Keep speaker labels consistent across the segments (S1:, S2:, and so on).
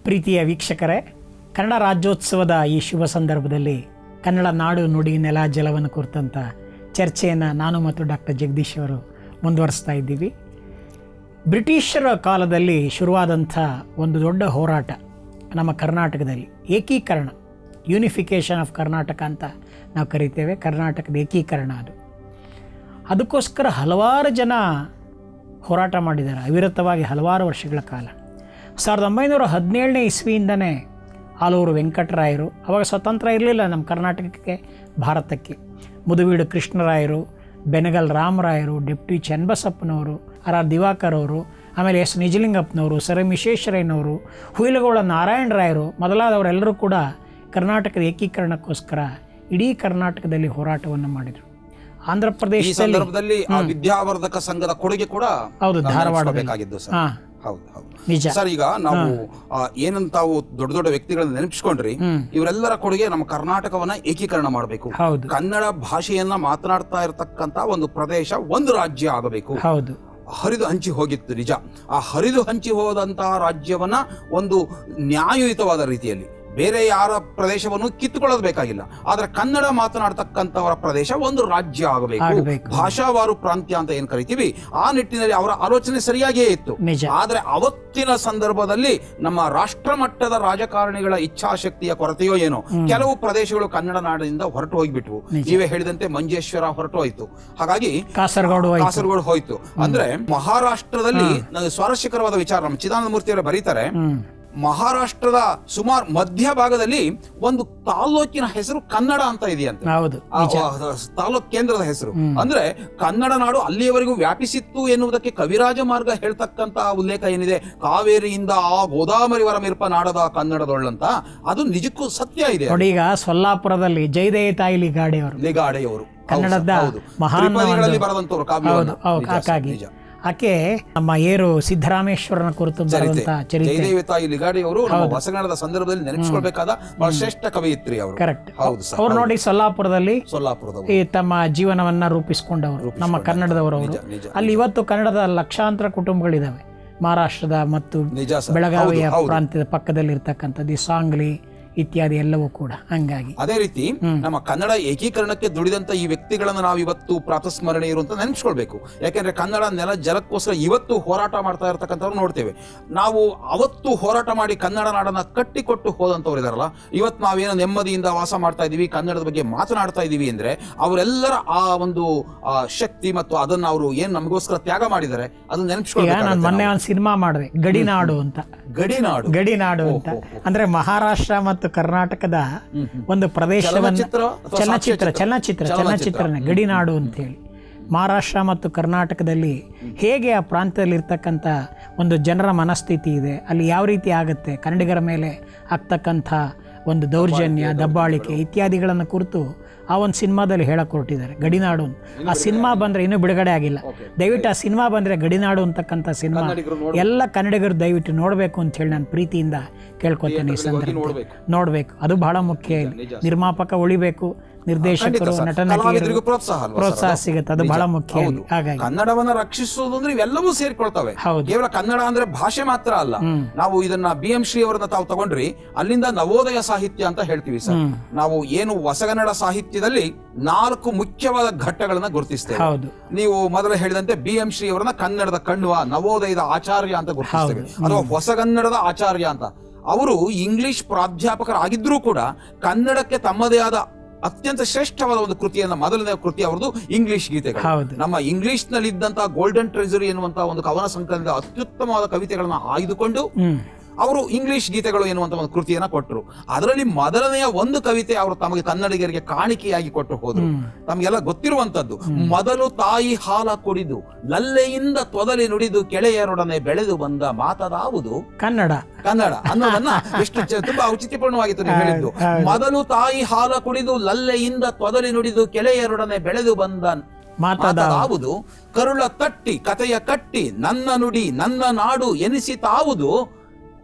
S1: ಪ್ರೀತಿಯ ವೀಕ್ಷಕರೇ ಕನ್ನಡ ರಾಜ್ಯೋತ್ಸವದ ಈ ಶುಭ ಸಂದರ್ಭದಲ್ಲಿ ಕನ್ನಡ ನಾಡು ನುಡಿ ನೆಲ ಜಲವನ್ನು ಕುರಿತಂಥ ಚರ್ಚೆಯನ್ನು ನಾನು ಮತ್ತು ಡಾಕ್ಟರ್ ಜಗದೀಶ್ ಅವರು ಮುಂದುವರಿಸ್ತಾ ಇದ್ದೀವಿ ಬ್ರಿಟಿಷರ ಕಾಲದಲ್ಲಿ ಶುರುವಾದಂಥ ಒಂದು ದೊಡ್ಡ ಹೋರಾಟ ನಮ್ಮ ಕರ್ನಾಟಕದಲ್ಲಿ ಏಕೀಕರಣ ಯೂನಿಫಿಕೇಷನ್ ಆಫ್ ಕರ್ನಾಟಕ ಅಂತ ನಾವು ಕರಿತೇವೆ ಕರ್ನಾಟಕದ ಏಕೀಕರಣ ಅದು ಅದಕ್ಕೋಸ್ಕರ ಹಲವಾರು ಜನ ಹೋರಾಟ ಮಾಡಿದ್ದಾರೆ ಅವಿರತವಾಗಿ ಹಲವಾರು ವರ್ಷಗಳ ಕಾಲ ಸಾವಿರದ ಒಂಬೈನೂರ ಹದಿನೇಳನೇ ಇಸ್ವಿಯಿಂದನೇ ಆಲೂರು ವೆಂಕಟರಾಯರು ಅವಾಗ ಸ್ವತಂತ್ರ ಇರಲಿಲ್ಲ ನಮ್ಮ ಕರ್ನಾಟಕಕ್ಕೆ ಭಾರತಕ್ಕೆ ಮುದುವೀಡು ಕೃಷ್ಣರಾಯರು ಬೆನಗಲ್ ರಾಮರಾಯರು ಡೆಪ್ಟಿ ಚನ್ನಬಸಪ್ಪನವರು ಆರ್ ಆರ್ ದಿವಾಕರ್ ಅವರು ಆಮೇಲೆ ಎಸ್ ನಿಜಲಿಂಗಪ್ಪನವರು ಸರ್ ಎಂ ವಿಶ್ವೇಶ್ವರಯ್ಯನವರು ಹುಯಿಲಗೋಳ ನಾರಾಯಣರಾಯರು ಮೊದಲಾದವರೆಲ್ಲರೂ ಕೂಡ ಕರ್ನಾಟಕದ ಏಕೀಕರಣಕ್ಕೋಸ್ಕರ ಇಡೀ ಕರ್ನಾಟಕದಲ್ಲಿ ಹೋರಾಟವನ್ನು ಮಾಡಿದರು ಆಂಧ್ರ
S2: ಈ
S1: ಪ್ರದೇಶದಲ್ಲಿ
S2: ಸಂದರ್ಭದಲ್ಲಿ ಆ ವಿದ್ಯಾವರ್ಧಕ ಸಂಘದ ಕೊಡುಗೆ ಕೂಡ
S1: ಹೌದು
S2: ನಾವು
S1: ಧಾರವಾಡದಲ್ಲಿ
S2: ನೆನಪಿಸ್ಕೋಬೇಕಾಗಿದ್ದು ಸರ್
S1: ಹಾಂ
S2: ಹೌದು ಹೌದು
S1: ನಿಜ
S2: ಸರ್ ಈಗ ನಾವು ಆ, ಏನಂತ ತಾವು ದೊಡ್ಡ ದೊಡ್ಡ ವ್ಯಕ್ತಿಗಳನ್ನ ನೆನಪಿಸ್ಕೊಂಡ್ರಿ ಇವರೆಲ್ಲರ ಕೊಡುಗೆ ನಮ್ಮ ಕರ್ನಾಟಕವನ್ನ ಏಕೀಕರಣ ಮಾಡಬೇಕು
S1: ಹೌದು
S2: ಕನ್ನಡ ಭಾಷೆಯನ್ನ ಮಾತನಾಡ್ತಾ ಇರತಕ್ಕಂತ ಒಂದು ಪ್ರದೇಶ ಒಂದು ರಾಜ್ಯ ಆಗಬೇಕು
S1: ಹೌದು
S2: ಹರಿದು ಹಂಚಿ ಹೋಗಿತ್ತು ನಿಜ ಆ ಹರಿದು ಹಂಚಿ ಹೋದಂತಹ ರಾಜ್ಯವನ್ನ ಒಂದು ನ್ಯಾಯಯುತವಾದ ರೀತಿಯಲ್ಲಿ ಬೇರೆ ಯಾರ ಪ್ರದೇಶವನ್ನು ಕಿತ್ತುಕೊಳ್ಳೋದು ಬೇಕಾಗಿಲ್ಲ ಆದ್ರೆ ಕನ್ನಡ ಮಾತನಾಡ್ತಕ್ಕಂಥವರ ಪ್ರದೇಶ ಒಂದು ರಾಜ್ಯ ಆಗಬೇಕು
S1: ಆಗಬೇಕು.
S2: ಭಾಷಾವಾರು ಪ್ರಾಂತ್ಯ ಅಂತ ಏನ್ ಕರಿತೀವಿ ಆ ನಿಟ್ಟಿನಲ್ಲಿ ಅವರ ಆಲೋಚನೆ ಸರಿಯಾಗಿಯೇ ಇತ್ತು
S1: ನಿಜ
S2: ಆದ್ರೆ ಅವತ್ತಿನ ಸಂದರ್ಭದಲ್ಲಿ ನಮ್ಮ ರಾಷ್ಟ್ರ ಮಟ್ಟದ ರಾಜಕಾರಣಿಗಳ ಇಚ್ಛಾಶಕ್ತಿಯ ಕೊರತೆಯೋ ಏನೋ ಕೆಲವು ಪ್ರದೇಶಗಳು ಕನ್ನಡ ನಾಡಿನಿಂದ ಹೊರಟು ಹೋಗ್ಬಿಟ್ವು ನೀವೇ ಹೇಳಿದಂತೆ ಮಂಜೇಶ್ವರ ಹೊರಟು ಹೋಯ್ತು ಹಾಗಾಗಿ
S1: ಕಾಸರಗೋಡು ಆಯ್ತು
S2: ಕಾಸರಗೋಡು ಹೋಯ್ತು ಅಂದ್ರೆ ಮಹಾರಾಷ್ಟ್ರದಲ್ಲಿ ನನಗೆ ಸ್ವಾರಸ್ಯಕರವಾದ ವಿಚಾರ ನಮ್ಮ ಚಿದಾನಂದ ಮೂರ್ತಿಯವರು ಬರೀತಾರೆ
S1: ಹ್ಮ್
S2: ಮಹಾರಾಷ್ಟ್ರದ ಸುಮಾರು ಮಧ್ಯ ಭಾಗದಲ್ಲಿ ಒಂದು ತಾಲ್ಲೂಕಿನ ಹೆಸರು ಕನ್ನಡ ಅಂತ ಇದೆಯಂತೆ
S1: ಹೌದು
S2: ಆ ಆ ತಾಲೂಕ್ ಕೇಂದ್ರದ ಹೆಸರು ಅಂದ್ರೆ ಕನ್ನಡ ನಾಡು ಅಲ್ಲಿಯವರೆಗೂ ವ್ಯಾಪಿಸಿತ್ತು ಎನ್ನುವುದಕ್ಕೆ ಕವಿರಾಜ ಮಾರ್ಗ ಹೇಳ್ತಕ್ಕಂತ ಉಲ್ಲೇಖ ಏನಿದೆ ಕಾವೇರಿಯಿಂದ ಆ ಗೋದಾವರಿವರ ಮಿರ್ಪ ನಾಡದ ಕನ್ನಡದೊಳ್ಳಂತ ಅದು ನಿಜಕ್ಕೂ ಸತ್ಯ ಇದೆ
S1: ನೋಡಿ ಈಗ ಸೊಲ್ಲಾಪುರದಲ್ಲಿ ಜಯದೇವ ತಾಯಿಲಿ ಗಾಡಿಯವರು
S2: ಲಿಗಾಡೆಯವರು
S1: ಕನ್ನಡದ ಮಹಾನ್
S2: ತ್ರಿಪದಿಗಳಲ್ಲಿ
S1: ಒಂದು-
S2: ಬರೆದಂತವ್ರು
S1: ಹೌದು
S2: ಕಾವ್ಯವನ್ನ
S1: ಹೌದು
S2: ನಿಜ ಸರ್,
S1: ಹಾಗಾಗಿ
S2: ನಿಜ.
S1: ಆಕೆ ನಮ್ಮ ಏರು ಸಿದ್ದರಾಮೇಶ್ವರನ ಕುರಿತು ಬರುವಂತ ಚರಿತ್ರೆ
S2: ಜಯದೇವಿ ತಾಯಿ ಲಿಗಾಡಿಯವರು ನಮ್ಮ ಹೊಸಗನ್ನಡದ ಸಂದರ್ಭದಲ್ಲಿ ನೆನಪಿಸ್ಕೊಳ್ಬೇಕಾದ ಬಹಳ ಶ್ರೇಷ್ಠ ಕವಯಿತ್ರಿ ಅವರು
S1: ಕರೆಕ್ಟ್
S2: ಹೌದು ಸರ್
S1: ಅವ್ರು ನೋಡಿ ಸೊಲ್ಲಾಪುರದಲ್ಲಿ
S2: ಸೊಲ್ಲಾಪುರದವರು
S1: ಈ ತಮ್ಮ ಜೀವನವನ್ನ ರೂಪಿಸಿಕೊಂಡವರು ನಮ್ಮ ಕನ್ನಡದವರು ಅವರು
S2: ನಿಜ ನಿಜ
S1: ಅಲ್ಲಿ ಇವತ್ತು ಕನ್ನಡದ ಲಕ್ಷಾಂತರ ಕುಟುಂಬಗಳಿದಾವೆ ಮಹಾರಾಷ್ಟ್ರದ ಮತ್ತು
S2: ನಿಜ ಸರ್
S1: ಬೆಳಗಾವಿಯ
S2: ಹೌದು, ಹೌದು.
S1: ಪ್ರಾಂತ್ಯದ ಪಕ್ಕದಲ್ಲಿ ಇರ್ತಕ್ಕಂಥದ್ದು ಈ ಸಾಂಗ್ಲಿ ಇತ್ಯಾದಿ ಎಲ್ಲವೂ ಕೂಡ ಹಂಗಾಗಿ
S2: ಅದೇ ರೀತಿ ನಮ್ಮ ಕನ್ನಡ ಏಕೀಕರಣಕ್ಕೆ ದುಡಿದಂತ ಈ ವ್ಯಕ್ತಿಗಳನ್ನ ನಾವು ಇವತ್ತು ಪ್ರಾತಸ್ಮರಣೀಯರು ಅಂತ ನೆನ್ಸ್ಕೊಳ್ಬೇಕು ಯಾಕೆಂದ್ರೆ ಕನ್ನಡ ನೆಲ ಜಲಕ್ಕೋಸ್ಕರ ಇವತ್ತು ಹೋರಾಟ ಮಾಡ್ತಾ ಇರ್ತಕ್ಕಂಥವ್ರು ನೋಡ್ತೇವೆ ನಾವು ಅವತ್ತು ಹೋರಾಟ ಮಾಡಿ ಕನ್ನಡ ನಾಡನ್ನ ಕಟ್ಟಿಕೊಟ್ಟು ಹೋದಂಥವ್ರು ಇದಾರಲ್ಲ ಇವತ್ತು ನಾವೇನೋ ನೆಮ್ಮದಿಯಿಂದ ವಾಸ ಮಾಡ್ತಾ ಇದೀವಿ ಕನ್ನಡದ ಬಗ್ಗೆ ಮಾತನಾಡ್ತಾ ಇದೀವಿ ಅಂದ್ರೆ ಅವರೆಲ್ಲರ ಆ ಒಂದು ಆ, ಶಕ್ತಿ ಮತ್ತು ಅದನ್ನ ಅವರು ಏನ್ ನಮಗೋಸ್ಕರ ತ್ಯಾಗ ಮಾಡಿದ್ದಾರೆ ಅದನ್ನ
S1: ಈಗ ನಾನು
S2: ನೆನ್ಪಿಸ್ಕೊಳ್ಬೇಕು
S1: ಮೊನ್ನೆ ಒಂದು ಸಿನಿಮಾ ಮಾಡಿದೆ ಗಡಿನಾಡು ಅಂತ
S2: ಗಡಿನಾಡು
S1: ಗಡಿನಾಡು ಅಂತ ಅಂದ್ರೆ ಮಹಾರಾಷ್ಟ್ರ ಮತ್ತು ಕರ್ನಾಟಕದ ಒಂದು ಪ್ರದೇಶವನ್ನ
S2: ಚಲನಚಿತ್ರ ಅಥವಾ
S1: ಚಲನಚಿತ್ರ
S2: ಸಾಕ್ಷ್ಯಚಿತ್ರ?
S1: ಚಲನಚಿತ್ರ
S2: ಚಲನಚಿತ್ರ.
S1: ಚಲನಚಿತ್ರನೇ ಗಡಿನಾಡು ಅಂತ ಹೇಳಿ ಮಹಾರಾಷ್ಟ್ರ ಮತ್ತು ಕರ್ನಾಟಕದಲ್ಲಿ ಹೇಗೆ ಆ ಪ್ರಾಂತ್ಯದಲ್ಲಿ ಇರ್ತಕ್ಕಂಥ ಒಂದು ಜನರ ಮನಸ್ಥಿತಿ ಇದೆ ಅಲ್ಲಿ ಯಾವ ರೀತಿ ಆಗುತ್ತೆ ಕನ್ನಡಿಗರ ಮೇಲೆ ಆಗ್ತಕ್ಕಂಥ ಒಂದು ದೌರ್ಜನ್ಯ ದಬ್ಬಾಳಿಕೆ ಇತ್ಯಾದಿಗಳನ್ನು ಕುರಿತು ಆ ಒಂದು ಸಿನಿಮಾದಲ್ಲಿ ಹೇಳಕ್ ಹೊರಟಿದ್ದಾರೆ ಗಡಿನಾಡು ಅಂತ. ಆ ಸಿನಿಮಾ ಬಂದ್ರೆ ಇನ್ನೂ ಬಿಡುಗಡೆ ಆಗಿಲ್ಲ ದಯವಿಟ್ಟು ಆ ಸಿನಿಮಾ ಬಂದ್ರೆ ಗಡಿನಾಡು ಅಂತಕ್ಕಂಥ ಸಿನಿಮಾ
S2: ಕನ್ನಡಿಗರು
S1: ಎಲ್ಲ ಕನ್ನಡಿಗರು ದಯವಿಟ್ಟು ನೋಡಬೇಕು ಅಂತ ಹೇಳಿ ನಾನು ಪ್ರೀತಿಯಿಂದ ಕೇಳ್ಕೊತೇನೆ ಈ ಸಂದರ್ಭ
S2: ನೋಡ್ಬೇಕು.
S1: ನೋಡಬೇಕು ಅದು ಬಹಳ ಮುಖ್ಯ ಇಲ್ಲಿ ನಿರ್ಮಾಪಕ ಉಳಿಬೇಕು ನಿರ್ದೇಶಕರು ನಟ
S2: ಕಲಾವಿದರಿಗೂ
S1: ನಟಿಯರು
S2: ಪ್ರೋತ್ಸಾಹ ಅಲ್ವಾ ಸರ್
S1: ಪ್ರೋತ್ಸಾಹ
S2: ಅದು?
S1: ಸಿಗುತ್ತೆ ಅದು ಬಹಳ ಮುಖ್ಯ ಇಲ್ಲಿ. ಹಾಗಾಗಿ
S2: ಕನ್ನಡವನ್ನ ರಕ್ಷಿಸುವುದು ಅಂದ್ರೆ ಇವೆಲ್ಲವೂ ಸೇರ್ಕೊಳ್ತವೆ
S1: ಹೌದು.
S2: ಕೇವಲ ಕನ್ನಡ ಅಂದ್ರೆ ಭಾಷೆ ಮಾತ್ರ ಅಲ್ಲ ನಾವು ಇದನ್ನ ಬಿ ಎಂ ಶ್ರೀ ಅವರನ್ನ ತಾವು ತಗೊಂಡ್ರಿ ಅಲ್ಲಿಂದ ನವೋದಯ ಸಾಹಿತ್ಯ ಅಂತ ಹೇಳ್ತೀವಿ ಸರ್ ನಾವು ಏನು ಹೊಸಗನ್ನಡ ಸಾಹಿತ್ಯದಲ್ಲಿ ನಾಲ್ಕು ಮುಖ್ಯವಾದ ಘಟ್ಟಗಳನ್ನ ಗುರುತಿಸ್ತೇವೆ
S1: ಹೌದು
S2: ನೀವು ಮೊದಲು ಹೇಳಿದಂತೆ ಬಿ ಎಂ ಶ್ರೀ ಅವರನ್ನ ಕನ್ನಡದ ಕಣ್ಣುವ ನವೋದಯದ ಆಚಾರ್ಯ ಅಂತ ಗುರುತಿಸ್ತೇವೆ ಅಥವಾ ಹೊಸಗನ್ನಡದ ಆಚಾರ್ಯ ಅಂತ ಅವರು ಇಂಗ್ಲಿಷ್ ಪ್ರಾಧ್ಯಾಪಕರಾಗಿದ್ರೂ ಕೂಡ ಕನ್ನಡಕ್ಕೆ ತಮ್ಮದೇ ಆದ ಅತ್ಯಂತ ಶ್ರೇಷ್ಠವಾದ ಒಂದು ಕೃತಿಯನ್ನ ಮೊದಲನೇ ಕೃತಿ ಅವರದು ಇಂಗ್ಲಿಷ್ ಗೀತೆಗಳು
S1: ಹೌದು
S2: ನಮ್ಮ ಇಂಗ್ಲಿಷ್ ನಲ್ಲಿ ಇದ್ದಂತಹ ಗೋಲ್ಡನ್ ಟ್ರೆಜರಿ ಎನ್ನುವಂತಹ ಒಂದು ಕವನ ಸಂಕಲನದ ಅತ್ಯುತ್ತಮವಾದ ಕವಿತೆಗಳನ್ನ ಆಯ್ದುಕೊಂಡು
S1: ಹ್ಮ್
S2: ಅವರು ಇಂಗ್ಲಿಷ್ ಗೀತೆಗಳು ಎನ್ನುವಂತ ಒಂದು ಕೃತಿಯನ್ನ ಕೊಟ್ಟರು ಅದರಲ್ಲಿ ಮೊದಲನೆಯ ಒಂದು ಕವಿತೆ ಅವರು ತಮಗೆ ಕನ್ನಡಿಗರಿಗೆ ಕಾಣಿಕೆಯಾಗಿ ಕೊಟ್ಟು ಹೋದ್ರು ತಮಗೆಲ್ಲ ಗೊತ್ತಿರುವಂತದ್ದು ಮೊದಲು ತಾಯಿ ಹಾಲ ಕುಡಿದು ಲಲ್ಲೆಯಿಂದ ತೊದಲಿ ನುಡಿದು ಕೆಳೆಯರೊಡನೆ ಬೆಳೆದು ಬಂದ ಮಾತದಾವುದು
S1: ಕನ್ನಡ
S2: ಕನ್ನಡ ಅನ್ನೋದನ್ನ ಎಷ್ಟು ಚ- ತುಂಬಾ ಔಚಿತ್ಯಪೂರ್ಣವಾಗಿತ್ತು ನೀವು ಹೇಳಿದ್ದು ಮೊದಲು ತಾಯಿ ಹಾಲ ಕುಡಿದು ಲಲ್ಲೆಯಿಂದ ತೊದಲಿ ನುಡಿದು ಕೆಳೆಯರೊಡನೆ ಬೆಳೆದು ಬಂದ
S1: ಮಾತದ
S2: ಮಾತದಾವುದು ಕರುಳ ತಟ್ಟಿ ಕತೆಯ ಕಟ್ಟಿ ನನ್ನ ನುಡಿ ನನ್ನ ನಾಡು ಎನಿಸಿ ತಾವುದು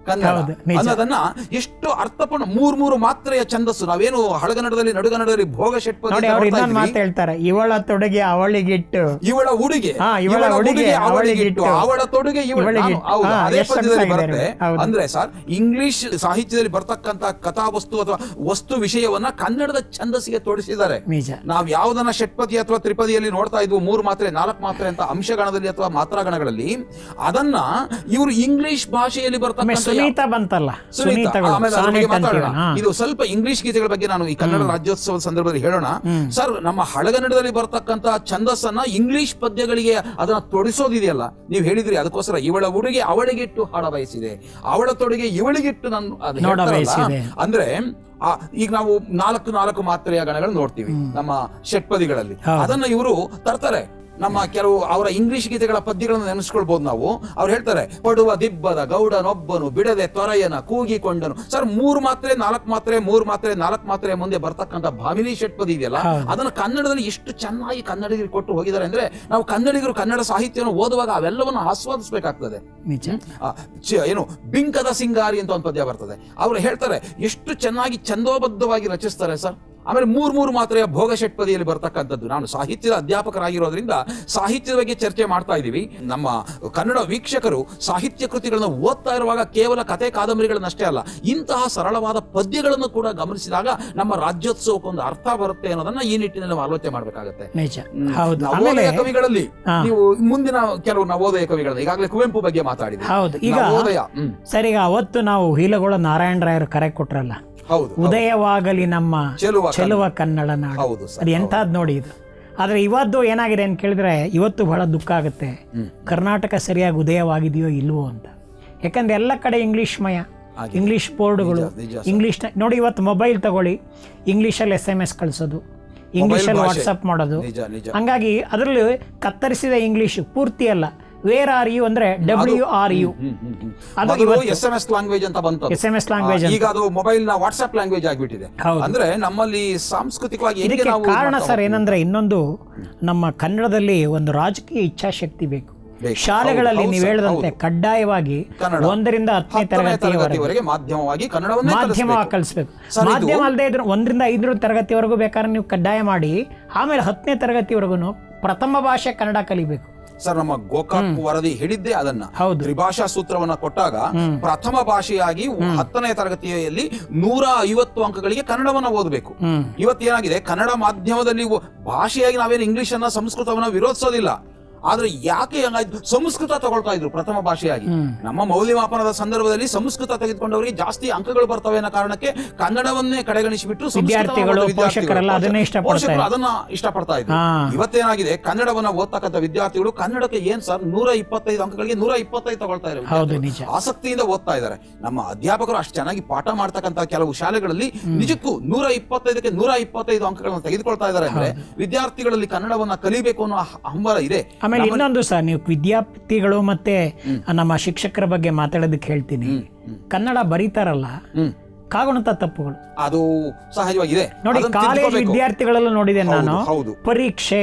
S2: ಕನ್ನಡ
S1: ಹೌದು, ನಿಜ.
S2: ಅನ್ನೋದನ್ನ ಎಷ್ಟು ಅರ್ಥಪೂರ್ಣ ಮೂರ್ ಮೂರು ಮಾತ್ರೆಯ ಛಂದಸ್ಸು ನಾವೇನು ಹಳಗನ್ನಡದಲ್ಲಿ ನಡುಗನ್ನಡದಲ್ಲಿ ಭೋಗ ಷಟ್ಪದಿ
S1: ನೋಡಿ
S2: ಅಂತ
S1: ಅವ್ರು
S2: ನೋಡ್ತಾ
S1: ಇನ್ನೊಂದು
S2: ಇದ್ವಿ.
S1: ಮಾತು ಹೇಳ್ತಾರೆ ಇವಳ ತೊಡಗೆ ಅವಳಿಗಿಟ್ಟು
S2: ಇವಳ ಉಡುಗೆ
S1: ಹಾ, ಇವಳ ಉಡುಗೆ
S2: ಅವಳಿಗಿಟ್ಟು
S1: ಅವಳಿಗಿಟ್ಟು.
S2: ಅವಳ ತೊಡುಗೆ ಇವಳ
S1: ಇವಳಿಗಿಟ್ಟು.
S2: ನಾನು- ಹೌದು,
S1: ಹಾ,
S2: ಅದೇ
S1: ಎಷ್ಟು
S2: ಪದ್ಯದಲ್ಲಿ
S1: ಸೊಗಸಾಗಿದ್ದಾರೆ.
S2: ಬರುತ್ತೆ
S1: ಹೌದು.
S2: ಅಂದ್ರೆ ಸರ್ ಇಂಗ್ಲಿಷ್ ಸಾಹಿತ್ಯದಲ್ಲಿ ಬರ್ತಕ್ಕಂತ ಕಥಾವಸ್ತು ಅಥವಾ ವಸ್ತು ವಿಷಯವನ್ನ ಕನ್ನಡದ ಛಂದಸ್ಸಿಗೆ ತೋರಿಸಿದ್ದಾರೆ
S1: ನಿಜ
S2: ನಾವ್ ಯಾವ್ದನ್ನ ಷಟ್ಪದಿ ಅಥವಾ ತ್ರಿಪದಿಯಲ್ಲಿ ನೋಡ್ತಾ ಇದ್ವು ಮೂರು ಮಾತ್ರೆ ನಾಲ್ಕು ಮಾತ್ರೆ ಅಂತ ಅಂಶಗಣದಲ್ಲಿ ಅಥವಾ ಮಾತ್ರಾಗಣಗಳಲ್ಲಿ ಅದನ್ನ ಇವರು ಇಂಗ್ಲಿಷ್ ಭಾಷೆಯಲ್ಲಿ
S1: ಆಮೇಲೆ
S2: ಬರ್ತಕ್ಕಂಥ
S1: ಸುನೀತಾ ಬಂತಲ್ಲ
S2: ಸುನೀತಾ,
S1: ಸುನೀತಗಳು
S2: ಆಮೇಲೆ ಅದ್ರ ಬಗ್ಗೆ
S1: ಸಾನೆಟ್ ಅಂತೀವಿ
S2: ಮಾತಾಡೋಣ.
S1: ಹಾ.
S2: ಇದು ಸ್ವಲ್ಪ ಇಂಗ್ಲಿಷ್ ಗೀತೆಗಳ ಬಗ್ಗೆ ನಾನು ಈ ಕನ್ನಡ ರಾಜ್ಯೋತ್ಸವದ ಸಂದರ್ಭದಲ್ಲಿ ಹೇಳೋಣ ಸರ್ ನಮ್ಮ ಹಳಗನ್ನಡದಲ್ಲಿ ಬರ್ತಕ್ಕಂತ ಛಂದಸ್ಸನ್ನ ಇಂಗ್ಲಿಷ್ ಪದ್ಯಗಳಿಗೆ ಅದನ್ನ ತೊಡಿಸೋದಿದೆಯಲ್ಲ ನೀವು ಹೇಳಿದ್ರಿ ಅದಕ್ಕೋಸ್ಕರ ಇವಳ ಉಡುಗೆ ಅವಳಿಗಿಟ್ಟು ಹಾಡ ಬಯಸಿದೆ ಅವಳ ತೊಡುಗೆ ಇವಳಿಗಿಟ್ಟು ನಾನು ಅದು
S1: ನೋಡ
S2: ಹೇಳ್ತಾರಲ್ಲ,
S1: ಬಯಸಿದೆ.
S2: ಅಂದ್ರೆ ಆ, ಈಗ ನಾವು ನಾಲ್ಕು ನಾಲ್ಕು ಮಾತ್ರೆಯ ಗಣಗಳು ನೋಡ್ತೀವಿ ನಮ್ಮ ಷಟ್ಪದಿಗಳಲ್ಲಿ
S1: ಹೌದು.
S2: ಅದನ್ನ ಇವರು ತರ್ತಾರೆ ನಮ್ಮ ಕೆಲವು ಅವರ ಇಂಗ್ಲಿಷ್ ಗೀತೆಗಳ ಪದ್ಯಗಳನ್ನು ನೆನೆಸ್ಕೊಳ್ಬಹುದು ನಾವು ಅವ್ರು ಹೇಳ್ತಾರೆ ಪಡುವ ದಿಬ್ಬದ ಗೌಡನೊಬ್ಬನು ಬಿಡದೆ ತೊರೆಯನ ಕೂಗಿಕೊಂಡನು ಸರ್ ಮೂರು ಮಾತ್ರೆ ನಾಲ್ಕು ಮಾತ್ರೆ ಮೂರು ಮಾತ್ರೆ ನಾಲ್ಕು ಮಾತ್ರೆ ಮುಂದೆ ಬರ್ತಕ್ಕಂಥ ಭಾಮಿನಿ ಷಟ್ಪದಿ ಇದೆಯಲ್ಲ
S1: ಹೌದು.
S2: ಅದನ್ನ ಕನ್ನಡದಲ್ಲಿ ಎಷ್ಟು ಚೆನ್ನಾಗಿ ಕನ್ನಡಿಗರಿಗೆ ಕೊಟ್ಟು ಹೋಗಿದ್ದಾರೆ ಅಂದ್ರೆ ನಾವು ಕನ್ನಡಿಗರು ಕನ್ನಡ ಸಾಹಿತ್ಯವನ್ನು ಓದುವಾಗ ಅವೆಲ್ಲವನ್ನು ಆಸ್ವಾದಿಸಬೇಕಾಗ್ತದೆ
S1: ನಿಜ
S2: ಆ, ಚ- ಏನು ಬಿಂಕದ ಸಿಂಗಾರಿ ಅಂತ ಒಂದು ಪದ್ಯ ಬರ್ತದೆ ಅವ್ರು ಹೇಳ್ತಾರೆ ಎಷ್ಟು ಚೆನ್ನಾಗಿ ಛಂದೋಬದ್ಧವಾಗಿ ರಚಿಸ್ತಾರೆ ಸರ್ ಆಮೇಲೆ ಮೂರ್ ಮೂರು ಮಾತ್ರೆಯ ಭೋಗ ಷಟ್ಪದಿಯಲ್ಲಿ ಬರ್ತಕ್ಕಂಥದ್ದು ನಾನು ಸಾಹಿತ್ಯದ ಅಧ್ಯಾಪಕರಾಗಿರೋದ್ರಿಂದ ಸಾಹಿತ್ಯದ ಬಗ್ಗೆ ಚರ್ಚೆ ಮಾಡ್ತಾ ಇದ್ದೀವಿ ನಮ್ಮ ಕನ್ನಡ ವೀಕ್ಷಕರು ಸಾಹಿತ್ಯ ಕೃತಿಗಳನ್ನು ಓದ್ತಾ ಇರುವಾಗ ಕೇವಲ ಕತೆ ಕಾದಂಬರಿಗಳನ್ನಷ್ಟೇ ಅಲ್ಲ ಇಂತಹ ಸರಳವಾದ ಪದ್ಯಗಳನ್ನು ಕೂಡ ಗಮನಿಸಿದಾಗ ನಮ್ಮ ರಾಜ್ಯೋತ್ಸವಕ್ಕೆ ಒಂದು ಅರ್ಥ ಬರುತ್ತೆ ಅನ್ನೋದನ್ನ ಈ ನಿಟ್ಟಿನಲ್ಲಿ ನಾವು ಆಲೋಚನೆ ಮಾಡಬೇಕಾಗತ್ತೆ
S1: ನಿಜ ಹೌದು ಆಮೇಲೆ
S2: ನವೋದಯ ಕವಿಗಳಲ್ಲಿ
S1: ಹಾ.
S2: ನೀವು ಮುಂದಿನ ಕೆಲವು ನವೋದಯ ಕವಿಗಳನ್ನ ಈಗಾಗಲೇ ಕುವೆಂಪು ಬಗ್ಗೆ ಮಾತಾಡಿದ್ರಿ
S1: ಹೌದು ಈಗ
S2: ನವೋದಯ ಹ್ಮ್
S1: ಸರ್ ಈಗ ಅವತ್ತು ನಾವು ಹೀಲಗೋಳ ನಾರಾಯಣ ರಾಯರು ಕರೆ ಕೊಟ್ರಲ್ಲ
S2: ಹೌದು
S1: ಉದಯವಾಗಲಿ ನಮ್ಮ
S2: ಚೆಲುವ
S1: ಚೆಲುವ ಕನ್ನಡ ನಾಡು
S2: ಹೌದು ಸರ್
S1: ಅದು ಎಂಥದ್ದು ನೋಡಿ ಇದು ಆದರೆ ಇವತ್ತು ಏನಾಗಿದೆ ಅಂತ ಕೇಳಿದ್ರೆ ಇವತ್ತು ಬಹಳ ದುಃಖ ಆಗುತ್ತೆ ಕರ್ನಾಟಕ ಸರಿಯಾಗಿ ಉದಯವಾಗಿದೆಯೋ ಇಲ್ವೋ ಅಂತ ಯಾಕಂದ್ರೆ ಎಲ್ಲ ಕಡೆ ಇಂಗ್ಲಿಷ್ ಮಯ
S2: ಹಾಗೆ.
S1: ಇಂಗ್ಲಿಷ್ ಬೋರ್ಡ್ಗಳು
S2: ನಿಜ, ನಿಜ
S1: ಇಂಗ್ಲಿಷ್ ನೋಡಿ ಇವತ್ತು ಮೊಬೈಲ್ ತಗೊಳ್ಳಿ ಇಂಗ್ಲೀಷಲ್ಲಿ ಎಸ್ ಎಮ್ ಎಸ್ ಕಳಿಸೋದು ಇಂಗ್ಲೀಷಲ್ಲಿ
S2: ಭಾಷೆ.
S1: ವಾಟ್ಸಪ್ ಮಾಡೋದು
S2: ನಿಜ ನಿಜ
S1: ಹಂಗಾಗಿ ಅದರಲ್ಲಿ ಕತ್ತರಿಸಿದ ಇಂಗ್ಲಿಷ್ ಪೂರ್ತಿ ಅಲ್ಲ ವೇರ್ ಆರ್ ಯು ಅಂದ್ರೆ ಡಬ್ಲ್ಯೂ ಆರ್ ಯು
S2: ಹ್ಮ್, ಹ್ಮ್, ಹ್ಮ್.
S1: ಅದು
S2: ಮೊದಲು
S1: ಇವತ್ತು-
S2: ಎಸ್ ಎಂ ಎಸ್ ಲ್ಯಾಂಗ್ವೇಜ್ ಅಂತ ಬಂತು ಅದು.
S1: ಎಸ್ ಎಮ್ ಎಸ್ ಲ್ಯಾಂಗ್ವೇಜ್
S2: ಆ, ಈಗ ಅದು ಮೊಬೈಲ್ ನ ವಾಟ್ಸ್ಆಪ್ ಲ್ಯಾಂಗ್ವೇಜ್ ಆಗಿಬಿಟ್ಟಿದೆ
S1: ಹೌದು.
S2: ಅಂದ್ರೆ ನಮ್ಮಲ್ಲಿ ಸಾಂಸ್ಕೃತಿಕವಾಗಿ ಹೆಂಗೆ
S1: ಇದಕ್ಕೆ
S2: ನಾವು
S1: ಕಾರಣ
S2: ಮಾಡ್ತಾ
S1: ಸರ್ ಏನಂದ್ರೆ ಇನ್ನೊಂದು ನಮ್ಮ ಕನ್ನಡದಲ್ಲಿ ಒಂದು ರಾಜಕೀಯ ಇಚ್ಛಾಶಕ್ತಿ ಬೇಕು
S2: ಬೇಕು.
S1: ಶಾಲೆಗಳಲ್ಲಿ
S2: ಹೌದು,
S1: ನೀವು
S2: ಹೌದು,
S1: ಹೇಳಿದಂತೆ
S2: ಹೌದು.
S1: ಕಡ್ಡಾಯವಾಗಿ
S2: ಕನ್ನಡ.
S1: ಒಂದರಿಂದ ಹತ್ತನೇ
S2: ಹತ್ತನೇ
S1: ತರಗತಿಯವರೆಗೆ
S2: ತರಗತಿವರೆಗೆ ಮಾಧ್ಯಮವಾಗಿ ಕನ್ನಡವನ್ನೇ
S1: ಮಾಧ್ಯಮವಾಗಿ
S2: ಕಲಿಸ್ಬೇಕು.
S1: ಕಲಿಸ್ಬೇಕು
S2: ಸರ್, ಇದು-
S1: ಮಾಧ್ಯಮ ಅಲ್ಲದೆ ಇದ್ರು ಒಂದರಿಂದ ಐದರ ತರಗತಿವರೆಗೂ ಬೇಕಾದ್ರೆ ನೀವು ಕಡ್ಡಾಯ ಮಾಡಿ ಆಮೇಲೆ ಹತ್ತನೇ ತರಗತಿವರೆಗೂ ಪ್ರಥಮ ಭಾಷೆ ಕನ್ನಡ ಕಲಿಬೇಕು
S2: ಸರ್ ನಮ್ಮ ಗೋಕಾಕ್ ವರದಿ ಹೇಳಿದ್ದೇ ಅದನ್ನ
S1: ಹೌದು.
S2: ತ್ರಿಭಾಷಾ ಸೂತ್ರವನ್ನ ಕೊಟ್ಟಾಗ ಪ್ರಥಮ ಭಾಷೆಯಾಗಿ ಹತ್ತನೇ ತರಗತಿಯಲ್ಲಿ ನೂರ ಐವತ್ತು ಅಂಕಗಳಿಗೆ ಕನ್ನಡವನ್ನ ಓದಬೇಕು
S1: ಹ್ಮ್
S2: ಇವತ್ತೇನಾಗಿದೆ ಕನ್ನಡ ಮಾಧ್ಯಮದಲ್ಲಿ ಒ- ಭಾಷೆಯಾಗಿ ನಾವೇನು ಇಂಗ್ಲಿಷ್ ಅನ್ನ ಸಂಸ್ಕೃತವನ್ನ ವಿರೋಧಿಸೋದಿಲ್ಲ ಆದ್ರೆ ಯಾಕೆ ಹಂಗಾಯ್ತು ಸಂಸ್ಕೃತ ತಗೊಳ್ತಾ ಇದ್ರು ಪ್ರಥಮ ಭಾಷೆಯಾಗಿ ನಮ್ಮ ಮೌಲ್ಯಮಾಪನದ ಸಂದರ್ಭದಲ್ಲಿ ಸಂಸ್ಕೃತ ತೆಗೆದುಕೊಂಡವರಿಗೆ ಜಾಸ್ತಿ ಅಂಕಗಳು ಬರ್ತವೆ ಅನ್ನೋ ಕಾರಣಕ್ಕೆ ಕನ್ನಡವನ್ನೇ ಕಡೆಗಣಿಸಿಬಿಟ್ಟು ಸಂಸ್ಕೃತವನ್ನ
S1: ವಿದ್ಯಾರ್ಥಿಗಳು,
S2: ಓದೋ ವಿದ್ಯಾರ್ಥಿಗಳು,
S1: ಪೋಷಕರೆಲ್ಲ ಅದನ್ನೇ ಇಷ್ಟಪಡ್ತಾ
S2: ಪೋಷಕರು
S1: ಇದ್ರು.
S2: ಅದನ್ನ ಇಷ್ಟಪಡ್ತಾ ಇದ್ರು
S1: ಹಾ.
S2: ಇವತ್ತೇನಾಗಿದೆ ಕನ್ನಡವನ್ನ ಓದ್ತಕ್ಕಂಥ ವಿದ್ಯಾರ್ಥಿಗಳು ಕನ್ನಡಕ್ಕೆ ಏನ್ ಸರ್ ನೂರ ಇಪ್ಪತ್ತೈದು ಅಂಕಗಳಿಗೆ ನೂರ ಇಪ್ಪತ್ತೈದು ತಗೊಳ್ತಾ ಇದ್ದಾರೆ
S1: ಹೌದು
S2: ವಿದ್ಯಾರ್ಥಿಗಳು.
S1: ನಿಜ
S2: ಆಸಕ್ತಿಯಿಂದ ಓದ್ತಾ ಇದ್ದಾರೆ ನಮ್ಮ ಅಧ್ಯಾಪಕರು ಅಷ್ಟು ಚೆನ್ನಾಗಿ ಪಾಠ ಮಾಡ್ತಕ್ಕಂಥ ಕೆಲವು ಶಾಲೆಗಳಲ್ಲಿ ನಿಜಕ್ಕೂ ನೂರ ಇಪ್ಪತ್ತೈದಕ್ಕೆ ನೂರ ಇಪ್ಪತ್ತೈದು ಅಂಕಗಳನ್ನು ತೆಗೆದುಕೊಳ್ತಾ ಇದ್ದಾರೆ ಅಂದ್ರೆ ವಿದ್ಯಾರ್ಥಿಗಳಲ್ಲಿ ಕನ್ನಡವನ್ನ ಕಲಿಬೇಕು ಅನ್ನೋ ಹ- ಹಂಬಲ ಇದೆ
S1: ಆಮೇಲೆ ಇನ್ನೊಂದು ಸಹ ನೀವು ವಿದ್ಯಾರ್ಥಿಗಳು ಮತ್ತೆ ನಮ್ಮ ಶಿಕ್ಷಕರ ಬಗ್ಗೆ ಮಾತಾಡೋದಕ್ಕೆ ಹೇಳ್ತೀನಿ ಕನ್ನಡ ಬರೀತಾರಲ್ಲ
S2: ಹ್ಮ್
S1: ಕಾಗುಣಿತ ತಪ್ಪುಗಳು
S2: ಅದು ಸಹಜವಾಗಿದೆ
S1: ನೋಡಿ
S2: ಅದನ್ನ
S1: ಕಾಲೇಜ್
S2: ತಿದ್ದುಕೋಬೇಕು.
S1: ವಿದ್ಯಾರ್ಥಿಗಳಲ್ಲೂ ನೋಡಿದೆ
S2: ಹೌದು,
S1: ನಾನು
S2: ಹೌದು
S1: ಪರೀಕ್ಷೆ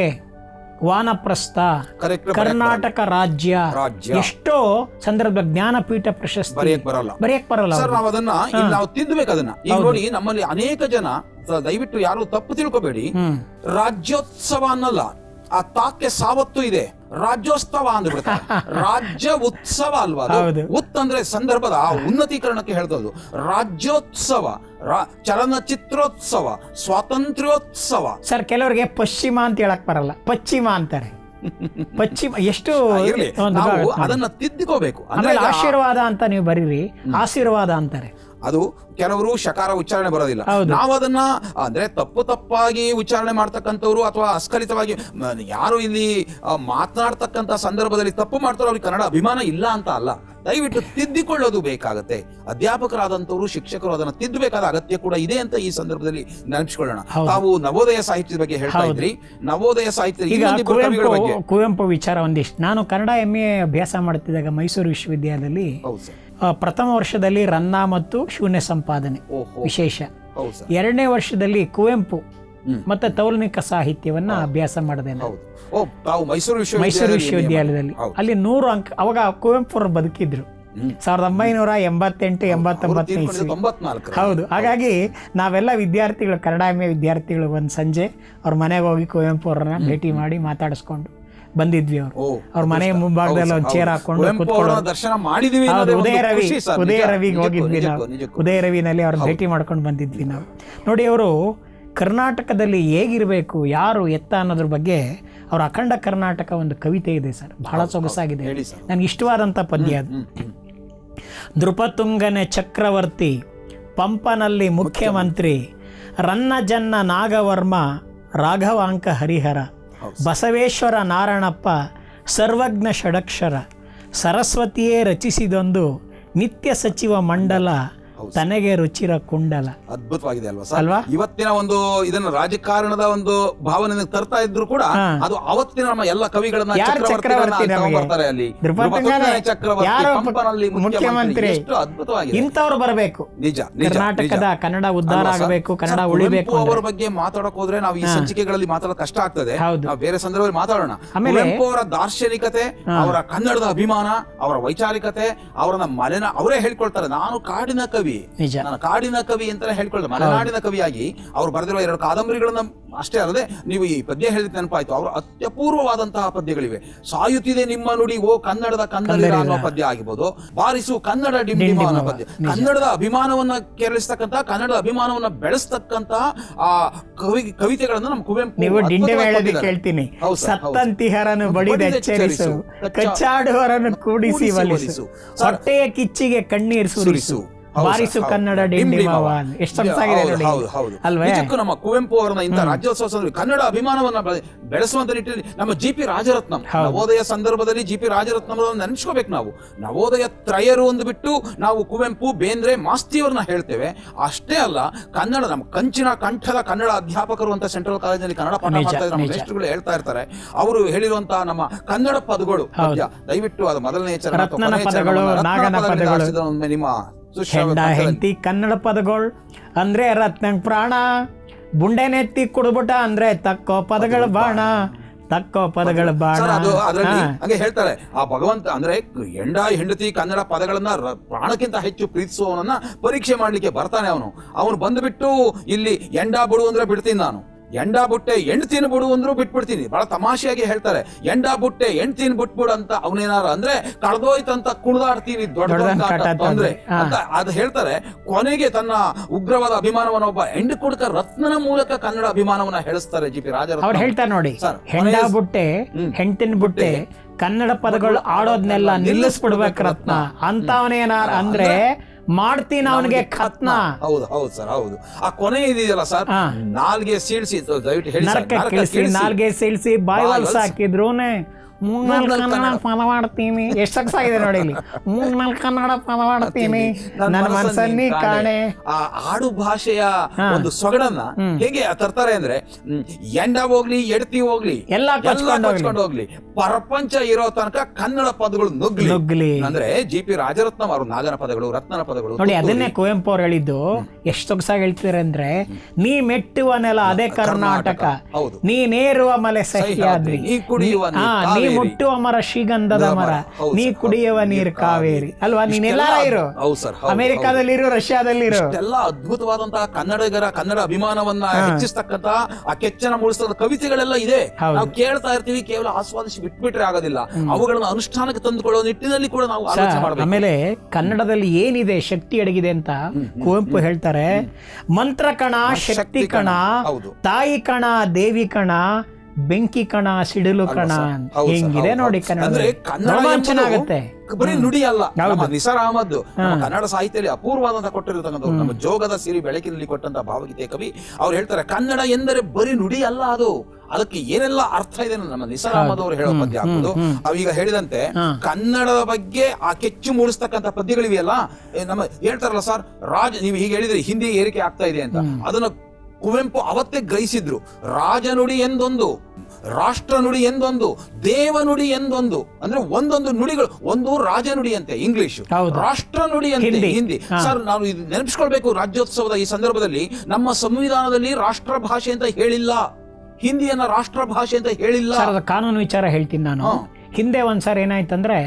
S1: ವಾನಪ್ರಸ್ಥ
S2: ಕರೆಕ್ಟ್
S1: ಕರ್ನಾಟಕ ರಾಜ್ಯ
S2: ರಾಜ್ಯ.
S1: ಎಷ್ಟೋ ಸಂದರ್ಭ ಜ್ಞಾನಪೀಠ ಪ್ರಶಸ್ತಿ
S2: ಬರೆಯಕ್ ಬರಲ್ಲ
S1: ಬರೆಯಕ್ ಬರಲ್ಲ
S2: ಸರ್ ನಾವು ಅದನ್ನ ಇಲ್ಲಿ ನಾವು ತಿದ್ದಬೇಕು ಅದನ್ನ ಈಗ ನೋಡಿ ನಮ್ಮಲ್ಲಿ ಅನೇಕ ಜನ ಸ- ದಯವಿಟ್ಟು ಯಾರು ತಪ್ಪು ತಿಳ್ಕೊಬೇಡಿ
S1: ಹ್ಮ್
S2: ರಾಜ್ಯೋತ್ಸವ ಅನ್ನಲ್ಲ ಆ ತಾಕ್ಕೆ ಸಾವತ್ತು ಇದೆ ರಾಜ್ಯೋತ್ಸವ ಅಂದ್ಬಿಡ್ತಾರೆ ರಾಜ್ಯ ಉತ್ಸವ ಅಲ್ವಾ ಅದು?
S1: ಹೌದು.
S2: ಉತ್ ಅಂದ್ರೆ ಸಂದರ್ಭದ ಆ ಉನ್ನತೀಕರಣಕ್ಕೆ ಹೇಳ್ತದ್ದು ರಾಜ್ಯೋತ್ಸವ ರಾ- ಚಲನಚಿತ್ರೋತ್ಸವ ಸ್ವಾತಂತ್ರ್ಯೋತ್ಸವ
S1: ಸರ್ ಕೆಲವರಿಗೆ ಪಶ್ಚಿಮ ಅಂತ ಹೇಳಕ್ ಬರಲ್ಲ ಪಶ್ಚಿಮ ಅಂತಾರೆ ಪಶ್ಚಿಮ ಎಷ್ಟು
S2: ಇರ್ಲಿ
S1: ಒಂದು
S2: ನಾವು
S1: ಭಾಗ ನೋಡಿ.
S2: ಅದನ್ನ ತಿದ್ದುಕೋಬೇಕು ಅಂದ್ರೆ
S1: ಆಮೇಲೆ
S2: ಈಗ
S1: ಆಶೀರ್ವಾದ ಅಂತ ನೀವು ಬರೀರಿ ಆಶೀರ್ವಾದ ಅಂತಾರೆ
S2: ಅದು ಕೆಲವರು ಶಕಾರ ಉಚ್ಚಾರಣೆ ಬರೋದಿಲ್ಲ
S1: ಹೌದು.
S2: ನಾವು ಅದನ್ನ ಅಂದ್ರೆ ತಪ್ಪು ತಪ್ಪಾಗಿ ಉಚ್ಚಾರಣೆ ಮಾಡ್ತಕ್ಕಂಥವ್ರು ಅಥವಾ ಅಸ್ಖಲಿತವಾಗಿ ಮ, ಯಾರು ಇಲ್ಲಿ ಆ, ಮಾತನಾಡ್ತಕ್ಕಂಥ ಸಂದರ್ಭದಲ್ಲಿ ತಪ್ಪು ಮಾಡ್ತಾರೋ ಅವ್ರಿಗೆ ಕನ್ನಡ ಅಭಿಮಾನ ಇಲ್ಲ ಅಂತ ಅಲ್ಲ ದಯವಿಟ್ಟು ತಿದ್ದಿಕೊಳ್ಳೋದು ಬೇಕಾಗತ್ತೆ ಅಧ್ಯಾಪಕರಾದಂಥವ್ರು ಶಿಕ್ಷಕರು ಅದನ್ನ ತಿದ್ದಬೇಕಾದ ಅಗತ್ಯ ಕೂಡ ಇದೆ ಅಂತ ಈ ಸಂದರ್ಭದಲ್ಲಿ ನೆನಪಿಸ್ಕೊಳ್ಳೋಣ
S1: ಹೌದು.
S2: ತಾವು ನವೋದಯ ಸಾಹಿತ್ಯದ ಬಗ್ಗೆ ಹೇಳ್ತಾ
S1: ಹೌದು.
S2: ಇದ್ರಿ ನವೋದಯ ಸಾಹಿತ್ಯದ
S1: ಈಗ
S2: ಇನ್ನೊಂದಿಬ್ಬರು ಕವಿಗಳ
S1: ಕುವೆಂಪು
S2: ಬಗ್ಗೆ
S1: ಕುವೆಂಪು ವಿಚಾರ ಒಂದಿಷ್ಟು ನಾನು ಕನ್ನಡ ಎಂ ಎ ಅಭ್ಯಾಸ ಮಾಡ್ತಿದ್ದಾಗ ಮೈಸೂರು ವಿಶ್ವವಿದ್ಯಾಲಯದಲ್ಲಿ
S2: ಹೌದು ಸರ್
S1: ಆ, ಪ್ರಥಮ ವರ್ಷದಲ್ಲಿ ರನ್ನ ಮತ್ತು ಶೂನ್ಯ ಸಂಪಾದನೆ
S2: ಓಹೋ
S1: ವಿಶೇಷ
S2: ಹೌದು ಸರ್
S1: ಎರಡನೇ ವರ್ಷದಲ್ಲಿ ಕುವೆಂಪು
S2: ಹ್ಮ್.
S1: ಮತ್ತೆ ತೌಲನಿಕ ಸಾಹಿತ್ಯವನ್ನ ಅಭ್ಯಾಸ ಮಾಡಿದೆ ನಾನು
S2: ಹೌದು ಓ ತಾವು ಮೈಸೂರು
S1: ಮೈಸೂರು
S2: ವಿಶ್ವವಿದ್ಯಾಲಯದಲ್ಲಿ
S1: ವಿಶ್ವವಿದ್ಯಾಲಯದಲ್ಲಿ
S2: ಹೌದು.
S1: ಅಲ್ಲಿ ನೂರು ಅಂಕ ಅವಾಗ ಕುವೆಂಪು ಅವರು ಬದುಕಿದ್ರು ಸಾವಿರದ ಒಂಬೈನೂರ ಎಂಬತ್ತೆಂಟು ಎಂಬತ್ತೊಂಬತ್ತನೇ ಇಸ್ವಿ
S2: ತೀರ್ಕೊಂಡಿದ್ದು ತೊಂಬತ್ನಾಲ್ಕರ
S1: ಹೌದು ಹಾಗಾಗಿ ನಾವೆಲ್ಲ ವಿದ್ಯಾರ್ಥಿಗಳು ಕನ್ನಡ ಎಮ್ ಎ ವಿದ್ಯಾರ್ಥಿಗಳು ಒಂದು ಸಂಜೆ ಅವ್ರ ಮನೆಗೆ ಹೋಗಿ ಕುವೆಂಪು ಅವ್ರನ್ನ ಭೇಟಿ ಮಾಡಿ ಮಾತಾಡಿಸ್ಕೊಂಡು ಬಂದಿದ್ವಿ ಅವರು
S2: ಓ
S1: ಅವ್ರ ಮನೆ ಮುಂಭಾಗದಲ್ಲಿ ಒಂದು ಚೇರ್ ಹಾಕೊಂಡು
S2: ಕುವೆಂಪು
S1: ಕೂತ್ಕೊಳ್ಳೋದು
S2: ಅವರನ್ನ ದರ್ಶನ ಮಾಡಿದೀವಿ
S1: ಹೌದು
S2: ಅನ್ನೋದೇ
S1: ಉದಯ
S2: ಒಂದು
S1: ರವಿ
S2: ಖುಷಿ ಸರ್,
S1: ಉದಯ
S2: ನಿಜ,
S1: ರವಿಗೆ
S2: ನಿಜಕ್ಕೂ,
S1: ಹೋಗಿದ್ವಿ
S2: ನಿಜಕ್ಕೂ,
S1: ನಾವು
S2: ನಿಜಕ್ಕೂ.
S1: ಉದಯ ರವಿನಲ್ಲಿ ಅವ್ರ ಭೇಟಿ ಮಾಡ್ಕೊಂಡು ಬಂದಿದ್ವಿ ನಾವು ನೋಡಿ ಅವರು ಕರ್ನಾಟಕದಲ್ಲಿ ಹೇಗಿರಬೇಕು ಯಾರು ಎತ್ತ ಅನ್ನೋದ್ರ ಬಗ್ಗೆ ಅವ್ರ ಅಖಂಡ ಕರ್ನಾಟಕ ಒಂದು ಕವಿತೆ ಇದೆ ಸರ್ ಬಹಳ ಸೊಗಸಾಗಿದೆ
S2: ಹೇಳಿ ಸರ್
S1: ನನಗೆ ಇಷ್ಟವಾದಂಥ ಪದ್ಯ ಅದು
S2: ಹ್ಮ್, ಹ್ಮ್.
S1: ನೃಪತುಂಗನೆ ಚಕ್ರವರ್ತಿ ಪಂಪನಲ್ಲಿ ಮುಖ್ಯಮಂತ್ರಿ ರನ್ನಜನ್ನ ನಾಗವರ್ಮ ರಾಘವಾಂಕ ಹರಿಹರ ಬಸವೇಶ್ವರ ನಾರಾಯಣಪ್ಪ ಸರ್ವಜ್ಞ ಷಡಕ್ಷರ ಸರಸ್ವತಿಯೇ ರಚಿಸಿದೊಂದು ನಿತ್ಯ ಸಚಿವ ಮಂಡಲ ತನಗೆ ರುಚಿರ ಕುಂಡಲ
S2: ಅದ್ಭುತವಾಗಿದೆ ಅಲ್ವಾ ಸರ್
S1: ಅಲ್ವಾ?
S2: ಇವತ್ತಿನ ಒಂದು ಇದನ್ನ ರಾಜಕಾರಣದ ಒಂದು ಭಾವನೆ ತರ್ತಾ ಇದ್ರು ಕೂಡ
S1: ಹಾ.
S2: ಅದು ಅವತ್ತಿನ ನಮ್ಮ ಎಲ್ಲ ಕವಿಗಳನ್ನ
S1: ಯಾರ್
S2: ಚಕ್ರವರ್ತಿಗಳನ್ನ
S1: ಚಕ್ರವರ್ತಿ ನಮಗೆ?
S2: ಬರ್ತಾರೆ ಅಲ್ಲಿ
S1: ನೃಪತುಂಗನೇ
S2: ನೃಪತುಂಗನೇ ಚಕ್ರವರ್ತಿ
S1: ಯಾರು
S2: ಪಂಪನಲ್ಲಿ
S1: ಮುಖ್ಯಮಂತ್ರಿ?
S2: ಮುಖ್ಯಮಂತ್ರಿ ಎಷ್ಟು ಅದ್ಭುತವಾಗಿದೆ
S1: ಇಂಥವ್ರು ಬರಬೇಕು
S2: ನಿಜ ನಿಜ
S1: ಕರ್ನಾಟಕದ
S2: ನಿಜ.
S1: ಕನ್ನಡ ಉದ್ಧಾರ
S2: ಅಲ್ವಾ ಸರ್?
S1: ಆಗಬೇಕು ಕನ್ನಡ
S2: ಸರ್,
S1: ಉಳಿಬೇಕು
S2: ಕುವೆಂಪು
S1: ಅಂದ್ರೆ
S2: ಅವರ ಬಗ್ಗೆ ಮಾತಾಡಕ್ ಹೋದ್ರೆ ನಾವು ಈ ಸಂಚಿಕೆಗಳಲ್ಲಿ ಮಾತಾಡೋದು ಕಷ್ಟ ಆಗ್ತದೆ
S1: ಹೌದು.
S2: ನಾವು ಬೇರೆ ಸಂದರ್ಭದಲ್ಲಿ ಮಾತಾಡೋಣ
S1: ಆಮೇಲೆ-
S2: ಕುವೆಂಪು ಅವರ ದಾರ್ಶನಿಕತೆ ಅವರ ಕನ್ನಡದ ಅಭಿಮಾನ ಅವರ ವೈಚಾರಿಕತೆ ಅವರನ್ನ ಮಲೆನ ಅವರೇ ಹೇಳ್ಕೊಳ್ತಾರೆ ನಾನು ಕಾಡಿನ ಕವಿ
S1: ನಿಜ
S2: ನಾನು ಕಾಡಿನ ಕವಿ ಅಂತಾನೆ ಹೇಳ್ಕೊಳ್ಳೋದು ಮಲೆನಾಡಿನ ಕವಿಯಾಗಿ ಅವ್ರು ಬರೆದಿರುವ ಎರಡು ಕಾದಂಬರಿಗಳನ್ನ ಅಷ್ಟೇ ಅಲ್ಲದೆ ನೀವು ಈ ಪದ್ಯ ಹೇಳಿದ ನೆನಪಾಯ್ತು ಅವರು ಅತ್ಯಪೂರ್ವವಾದಂತಹ ಪದ್ಯಗಳಿವೆ ಸಾಯುತ್ತಿದೆ ನಿಮ್ಮ ನುಡಿ ಓ ಕನ್ನಡದ ಕಂದಲಿರ ಅನ್ನೋ ಪದ್ಯ ಆಗಿರ್ಬೋದು ಬಾರಿಸು ಕನ್ನಡ ಡಿಂಡಿಮ ಅನ್ನೋ ಪದ್ಯ ಕನ್ನಡದ ಅಭಿಮಾನವನ್ನ ಕೆರಳಿಸ್ತಕ್ಕಂತ ಕನ್ನಡದ ಅಭಿಮಾನವನ್ನ ಬೆಳೆಸ್ತಕ್ಕಂತ ಆ ಕವಿ ಕವಿತೆಗಳನ್ನ ನಮ್ಮ ಕುವೆಂಪು
S1: ನೀವು ಡಿಂಡೆ
S2: ಅದ್ಭುತವಾಗಿ
S1: ಮೇಳದಿ
S2: ಕೊಟ್ಟಿದ್ದಾರೆ.
S1: ಕೇಳ್ತೀನಿ
S2: ಹೌದು ಸರ್, ಹೌದು.
S1: ಸತ್ತಂತಿಹರನು ಬಡಿದೆಚ್ಚರಿಸು
S2: ಕಚ್ಚಾ-
S1: ಕಚ್ಚಾಡುವರನ್ನು ಕೂಡಿಸಿ
S2: ಕೂಡಿಸಿ
S1: ಒಲಿಸು
S2: ಒಲಿಸು.
S1: ಹೊಟ್ಟೆಯ ಕಿಚ್ಚಿಗೆ ಕಣ್ಣೀರ್ ಸುರಿಸು
S2: ಸುರಿಸು. ಹೌದು
S1: ಬಾರಿಸು
S2: ಸರ್, ಹೌದು.
S1: ಕನ್ನಡ
S2: ಡಿಂಡಿಮವ.
S1: ಡಿಂಡಿಮವ ಎಷ್ಟು ಸೊಗಸಾಗಿದೆ
S2: ಹೌದು,
S1: ನೋಡಿ
S2: ಹೌದು, ಹೌದು.
S1: ಅಲ್ವೇ
S2: ನಿಜಕ್ಕೂ ನಮ್ಮ ಕುವೆಂಪು ಅವರನ್ನ ಇಂಥ ರಾಜ್ಯೋತ್ಸವ ಸಂದರ್ಭದಲ್ಲಿ ಕನ್ನಡ ಅಭಿಮಾನವನ್ನ ಬೆಳೆ- ಬೆಳೆಸುವಂತ ನಿಟ್ಟಿನಲ್ಲಿ ನಮ್ಮ ಜಿ ಪಿ ರಾಜರತ್ನಂ ನವೋದಯ ಸಂದರ್ಭದಲ್ಲಿ ಜಿ ಪಿ ರಾಜರತ್ನಂ ನೆನೆಸ್ಕೋಬೇಕು ನಾವು ನವೋದಯ ತ್ರಯರು ಒಂದು ಬಿಟ್ಟು ನಾವು ಕುವೆಂಪು ಬೇಂದ್ರೆ ಮಾಸ್ತಿಯವ್ರನ್ನ ಹೇಳ್ತೇವೆ ಅಷ್ಟೇ ಅಲ್ಲ ಕನ್ನಡ ನಮ್ಮ ಕಂಚಿನ ಕಂಠದ ಕನ್ನಡ ಅಧ್ಯಾಪಕರು ಅಂತ ಸೆಂಟ್ರಲ್ ಕಾಲೇಜಿನಲ್ಲಿ ಕನ್ನಡ ಪಾಠ
S1: ನಿಜ,
S2: ಮಾಡ್ತಾ ಇದ್ದಾರೆ ನಮ್ಮ
S1: ನಿಜ.
S2: ಮೇಷ್ಟ್ರುಗಳು ಹೇಳ್ತಾ ಇರ್ತಾರೆ ಅವರು ಹೇಳಿರುವಂತಹ ನಮ್ಮ ಕನ್ನಡ ಪದಗಳು ಪದ್ಯ ದಯವಿಟ್ಟು ಅದು ಮೊದಲನೇ ಚರಣ ಅಥವಾ
S1: ರತ್ನನ
S2: ಕೊನೆಯ
S1: ಪದಗಳು,
S2: ಚರಣವನ್ನ ರತ್ನ
S1: ನಾಗನ
S2: ಪದಗಳಿಂದ
S1: ಪದಗಳು.
S2: ಆರಿಸಿದ ಒಮ್ಮೆ ನಿಮ್ಮ ಸುಶ್ರಾವ್ಯ
S1: ಹೆಂಡ
S2: ಪದ್ಯದಲ್ಲಿ.
S1: ಹೆಂಡತಿ ಕನ್ನಡ ಪದಗಳು ಅಂದ್ರೆ ರತ್ನಂಗ್ ಪ್ರಾಣ ಬುಂಡೆನೆತ್ತಿ ಕುಡ್ಬಿಟ್ಟ ಅಂದ್ರೆ ತಕ್ಕೋ ಪದಗಳ ಬಾಣ ತಕ್ಕೋ ಪದಗಳ ಬಾಣ
S2: ಸರ್ ಅದು ಅದರಲ್ಲಿ
S1: ಹಾ.
S2: ಹಂಗೆ ಹೇಳ್ತಾರೆ ಆ ಭಗವಂತ ಅಂದ್ರೆ ಎಂಡ ಹೆಂಡತಿ ಕನ್ನಡ ಪದಗಳನ್ನ ರ- ಪ್ರಾಣಕ್ಕಿಂತ ಹೆಚ್ಚು ಪ್ರೀತಿಸುವವನನ್ನ ಪರೀಕ್ಷೆ ಮಾಡ್ಲಿಕ್ಕೆ ಬರ್ತಾನೆ ಅವನು ಅವನು ಬಂದ್ಬಿಟ್ಟು ಇಲ್ಲಿ ಎಂಡ ಬಿಡು ಅಂದ್ರೆ ಬಿಡ್ತೀನಿ ನಾನು ಎಂಡ ಬುಟ್ಟೆ ಹೆಂಡ್ತಿನ ಬಿಡು ಅಂದ್ರು ಬಿಟ್ಬಿಡ್ತೀನಿ ಬಹಳ ತಮಾಷೆಯಾಗಿ ಹೇಳ್ತಾರೆ ಎಂಡ ಬುಟ್ಟೆ ಹೆಂಡ್ತಿನ ಬಿಟ್ಬಿಡು ಅಂತ ಅವನೇನಾರ ಅಂದ್ರೆ ಕಳ್ದೋಯ್ತಂತ ಕುಣಿದಾಡ್ತೀನಿ ದೊಡ್ಡ
S1: ದೊಡ್ಡದೊಂದ್ ಕಾಟ
S2: ತೊಂದ್ರೆ
S1: ಹಾ.
S2: ಅಂತ ಅದು ಹೇಳ್ತಾರೆ ಕೊನೆಗೆ ತನ್ನ ಉಗ್ರವಾದ ಅಭಿಮಾನವನ್ನ ಒಬ್ಬ ಹೆಂಡು ಕುಡುಕ ರತ್ನನ ಮೂಲಕ ಕನ್ನಡ ಅಭಿಮಾನವನ್ನ ಹೇಳಿಸ್ತಾರೆ ಜಿ ಪಿ ರಾಜರ
S1: ಅವ್ರು ಹೇಳ್ತಾರೆ ನೋಡಿ
S2: ಸರ್,
S1: ಹೆಂಡ
S2: ಕೊನೆಯ-
S1: ಬುಟ್ಟೆ ಹೆಂಡತಿನ ಬುಟ್ಟೆ ಕನ್ನಡ ಪದಗಳು ಆಡೋದ್ನೆಲ್ಲ ನಿಲ್ಲಿಸ್ಬಿಡ್ಬೇಕು ರತ್ನ ಅಂತವನೇನಾರ ಅಂದ್ರೆ ಮಾಡ್ತೀನಿ ಅವನಿಗೆ ಖತ್ನ
S2: ಹೌದು ಹೌದು ಸರ್ ಹೌದು ಆ ಕೊನೆ ಇದೆಯಲ್ಲ ಸರ್
S1: ಹಾ.
S2: ನಾಲ್ಗೆ ಸೀಳ್ಸಿ ದಯವಿಟ್ಟು ಹೇಳಿ ಸರ್.
S1: ನರಕ
S2: ನರಕ
S1: ಕಿಳಿಸಿ
S2: ಕೀಳ್ಸಿ.
S1: ನಾಲ್ಗೆ ಸೀಳ್ಸಿ ಬಾಯಿ
S2: ಬಾಯಿ
S1: ಹೊಲ್ಸ
S2: ಹೊಲ್ಸ.
S1: ಹಾಕಿದ್ರೂನೆ ಮೂರ್ನಾಲ್ಕು ಕನ್ನಡ ಪದ ಮಾಡ್ತೀನಿ ಎಷ್ಟು ಸೊಗಸಾಗಿದೆ ನೋಡಿ ಇಲ್ಲಿ ಮೂರ್ನಾಲ್ಕು ಕನ್ನಡ ಪದ ಮಾಡ್ತೀನಿ ನನ್ನ ಮನಸ್ಸನ್ನಿ ಕಾಣೆ
S2: ಆ ಆಡು ಭಾಷೆಯ ಒಂದು ಸೊಗಡನ್ನ ಹೇಗೆ ತರ್ತಾರೆ ಅಂದ್ರೆ ಹ್ಮ್, ಎಂಡ ಹೋಗ್ಲಿ ಎಡ್ತಿ ಹೋಗ್ಲಿ
S1: ಎಲ್ಲ ಕೊಚ್ಕೊಂಡು ಹೋಗ್ಲಿ.
S2: ಕೊಚ್ಕೊಂಡು ಹೋಗ್ಲಿ ಪ್ರಪಂಚ ಇರೋ ತನಕ ಕನ್ನಡ ಪದಗಳು ನುಗ್ಲಿ
S1: ನುಗ್ಲಿ.
S2: ಅಂದ್ರೆ ಜಿ ಪಿ ರಾಜರತ್ನಂ ಅವರು ನಾಗನ ಪದಗಳು ರತ್ನನ ಪದಗಳು
S1: ನೋಡಿ ಅದನ್ನೇ ಕುವೆಂಪು ಅವ್ರು ಹೇಳಿದ್ದು ಎಷ್ಟು ಸೊಗಸಾಗಿ ಹೇಳ್ತಾರೆ ಅಂದ್ರೆ ನೀ ಮೆಟ್ಟುವ ನೆಲ ಅದೇ ಕರ್ನಾಟಕ
S2: ಹೌದು.
S1: ನೀನೇರುವ ಮಲೆ ಸಹ್ಯಾದ್ರಿ
S2: ನೀ ಕುಡಿಯುವ ನೀರ್
S1: ಹಾ, ನೀ
S2: ಕಾವೇರಿ.
S1: ಮುಟ್ಟುವ ಮರ ಶ್ರೀಗಂಧದ ಮರ
S2: ಹೌದು
S1: ನೀ
S2: ಸರ್,
S1: ಕುಡಿಯುವ
S2: ಹೌದು.
S1: ನೀರು
S2: ನೀರ್
S1: ಕಾವೇರಿ ಅಲ್ವಾ ನೀನ್
S2: ಇಷ್ಟೆಲ್ಲ
S1: ಎಲ್ಲಾರ ಇರು
S2: ಹೌದು ಸರ್, ಹೌದು,
S1: ಅಮೆರಿಕಾದಲ್ಲಿರು ರಷ್ಯಾದಲ್ಲಿರು
S2: ಇಷ್ಟೆಲ್ಲ ಅದ್ಭುತವಾದಂತಹ ಕನ್ನಡಿಗರ ಕನ್ನಡ ಅಭಿಮಾನವನ್ನ ಹೆಚ್ಚಿಸ್ತಕ್ಕಂತ ಆ ಕೆಚ್ಚನ ಮೂಡಿಸ್ತಕ್ಕಂಥ ಕವಿತೆಗಳೆಲ್ಲ ಇದೆ
S1: ಹೌದು.
S2: ನಾವು ಕೇಳ್ತಾ ಇರ್ತೀವಿ ಕೇವಲ ಆಸ್ವಾದಿಸಿ ಬಿಟ್ಬಿಟ್ರೆ ಆಗೋದಿಲ್ಲ ಅವುಗಳನ್ನ ಅನುಷ್ಠಾನಕ್ಕೆ ತಂದುಕೊಳ್ಳೋ ನಿಟ್ಟಿನಲ್ಲಿ ಕೂಡ ನಾವು ಆಲೋಚನೆ ಮಾಡಬೇಕು
S1: ಆಮೇಲೆ ಕನ್ನಡದಲ್ಲಿ ಏನಿದೆ ಶಕ್ತಿ ಅಡಗಿದೆ ಅಂತ ಕುವೆಂಪು ಹೇಳ್ತಾರೆ ಮಂತ್ರ ಕಣ ಶಕ್ತಿ ಕಣ
S2: ಹೌದು.
S1: ತಾಯಿ ಕಣ ದೇವಿ ಕಣ ಬೆಂಕಿ ಕಣ ಸಿಡಿಲು ಕಣ
S2: ಹೌದು ಸರ್,
S1: ಹೆಂಗಿದೆ
S2: ಹೌದು,
S1: ನೋಡಿ
S2: ಹೌದು.
S1: ಕನ್ನಡ
S2: ಅಂದ್ರೆ ಕನ್ನಡ
S1: ರೋಮಾಂಚನ
S2: ಎಂಬುದು
S1: ಆಗುತ್ತೆ
S2: ಬರೀ ನುಡಿ ಅಲ್ಲ ನಮ್ಮ ನಿಸಾರ್ ಅಹಮದ್ ನಮ್ಮ ಕನ್ನಡ ಸಾಹಿತ್ಯದಲ್ಲಿ ಅಪೂರ್ವವಾದಂತ ಕೊಟ್ಟಿರತಕ್ಕಂಥ ನಮ್ಮ ಜೋಗದ ಸಿರಿ ಬೆಳಕಿನಲ್ಲಿ ಕೊಟ್ಟಂತ ಭಾವಗೀತೆ ಕವಿ ಅವ್ರು ಹೇಳ್ತಾರೆ ಕನ್ನಡ ಎಂದರೆ ಬರೀ ನುಡಿ ಅಲ್ಲ ಅದು ಅದಕ್ಕೆ ಏನೆಲ್ಲ ಅರ್ಥ ಇದೆ ಅನ್ನೋದು ನಮ್ಮ ನಿಸಾರ್ ಅಹಮದ್ ಅವರು ಹೇಳೋ ಪದ್ಯ ಆಗ್ಬೋದು ಅವೀಗ ಹೇಳಿದಂತೆ ಕನ್ನಡದ ಬಗ್ಗೆ ಆ ಕೆಚ್ಚು ಮೂಡಿಸ್ತಕ್ಕಂಥ ಪದ್ಯಗಳಿವೆಯಲ್ಲ ಏ, ನಮ್ಮ ಹೇಳ್ತಾರಲ್ಲ ಸರ್ ರಾಜ ನೀವು ಹೀಗೆ ಹೇಳಿದ್ರಿ ಹಿಂದಿ ಏರಿಕೆ ಆಗ್ತಾ ಇದೆ ಅಂತ ಅದನ್ನ ಕುವೆಂಪು ಅವತ್ತೇ ಗ್ರಹಿಸಿದ್ರು ರಾಜನುಡಿ ಎಂದೊಂದು ರಾಷ್ಟ್ರ ನುಡಿ ಎಂದೊಂದು ದೇವನುಡಿ ಎಂದೊಂದು ಅಂದ್ರೆ ಒಂದೊಂದು ನುಡಿಗಳು ಒಂದು ರಾಜನುಡಿ ಅಂತೆ ಇಂಗ್ಲಿಷ್
S1: ಹೌದು.
S2: ರಾಷ್ಟ್ರ ನುಡಿ ಅಂತೆ
S1: ಹಿಂದಿ.
S2: ಹಿಂದಿ ಸರ್ ನಾನು ಇದು ನೆನಪಿಸ್ಕೊಳ್ಬೇಕು ರಾಜ್ಯೋತ್ಸವದ ಈ ಸಂದರ್ಭದಲ್ಲಿ ನಮ್ಮ ಸಂವಿಧಾನದಲ್ಲಿ ರಾಷ್ಟ್ರ ಭಾಷೆ ಅಂತ ಹೇಳಿಲ್ಲ ಹಿಂದಿಯನ್ನ ರಾಷ್ಟ್ರ ಭಾಷೆ ಅಂತ ಹೇಳಿಲ್ಲ
S1: ಸರ್ ಅದು ಕಾನೂನು ವಿಚಾರ ಹೇಳ್ತೀನಿ ನಾನು ಹಿಂದೆ ಒಂದ್ಸರಿ ಏನಾಯ್ತಂದ್ರೆ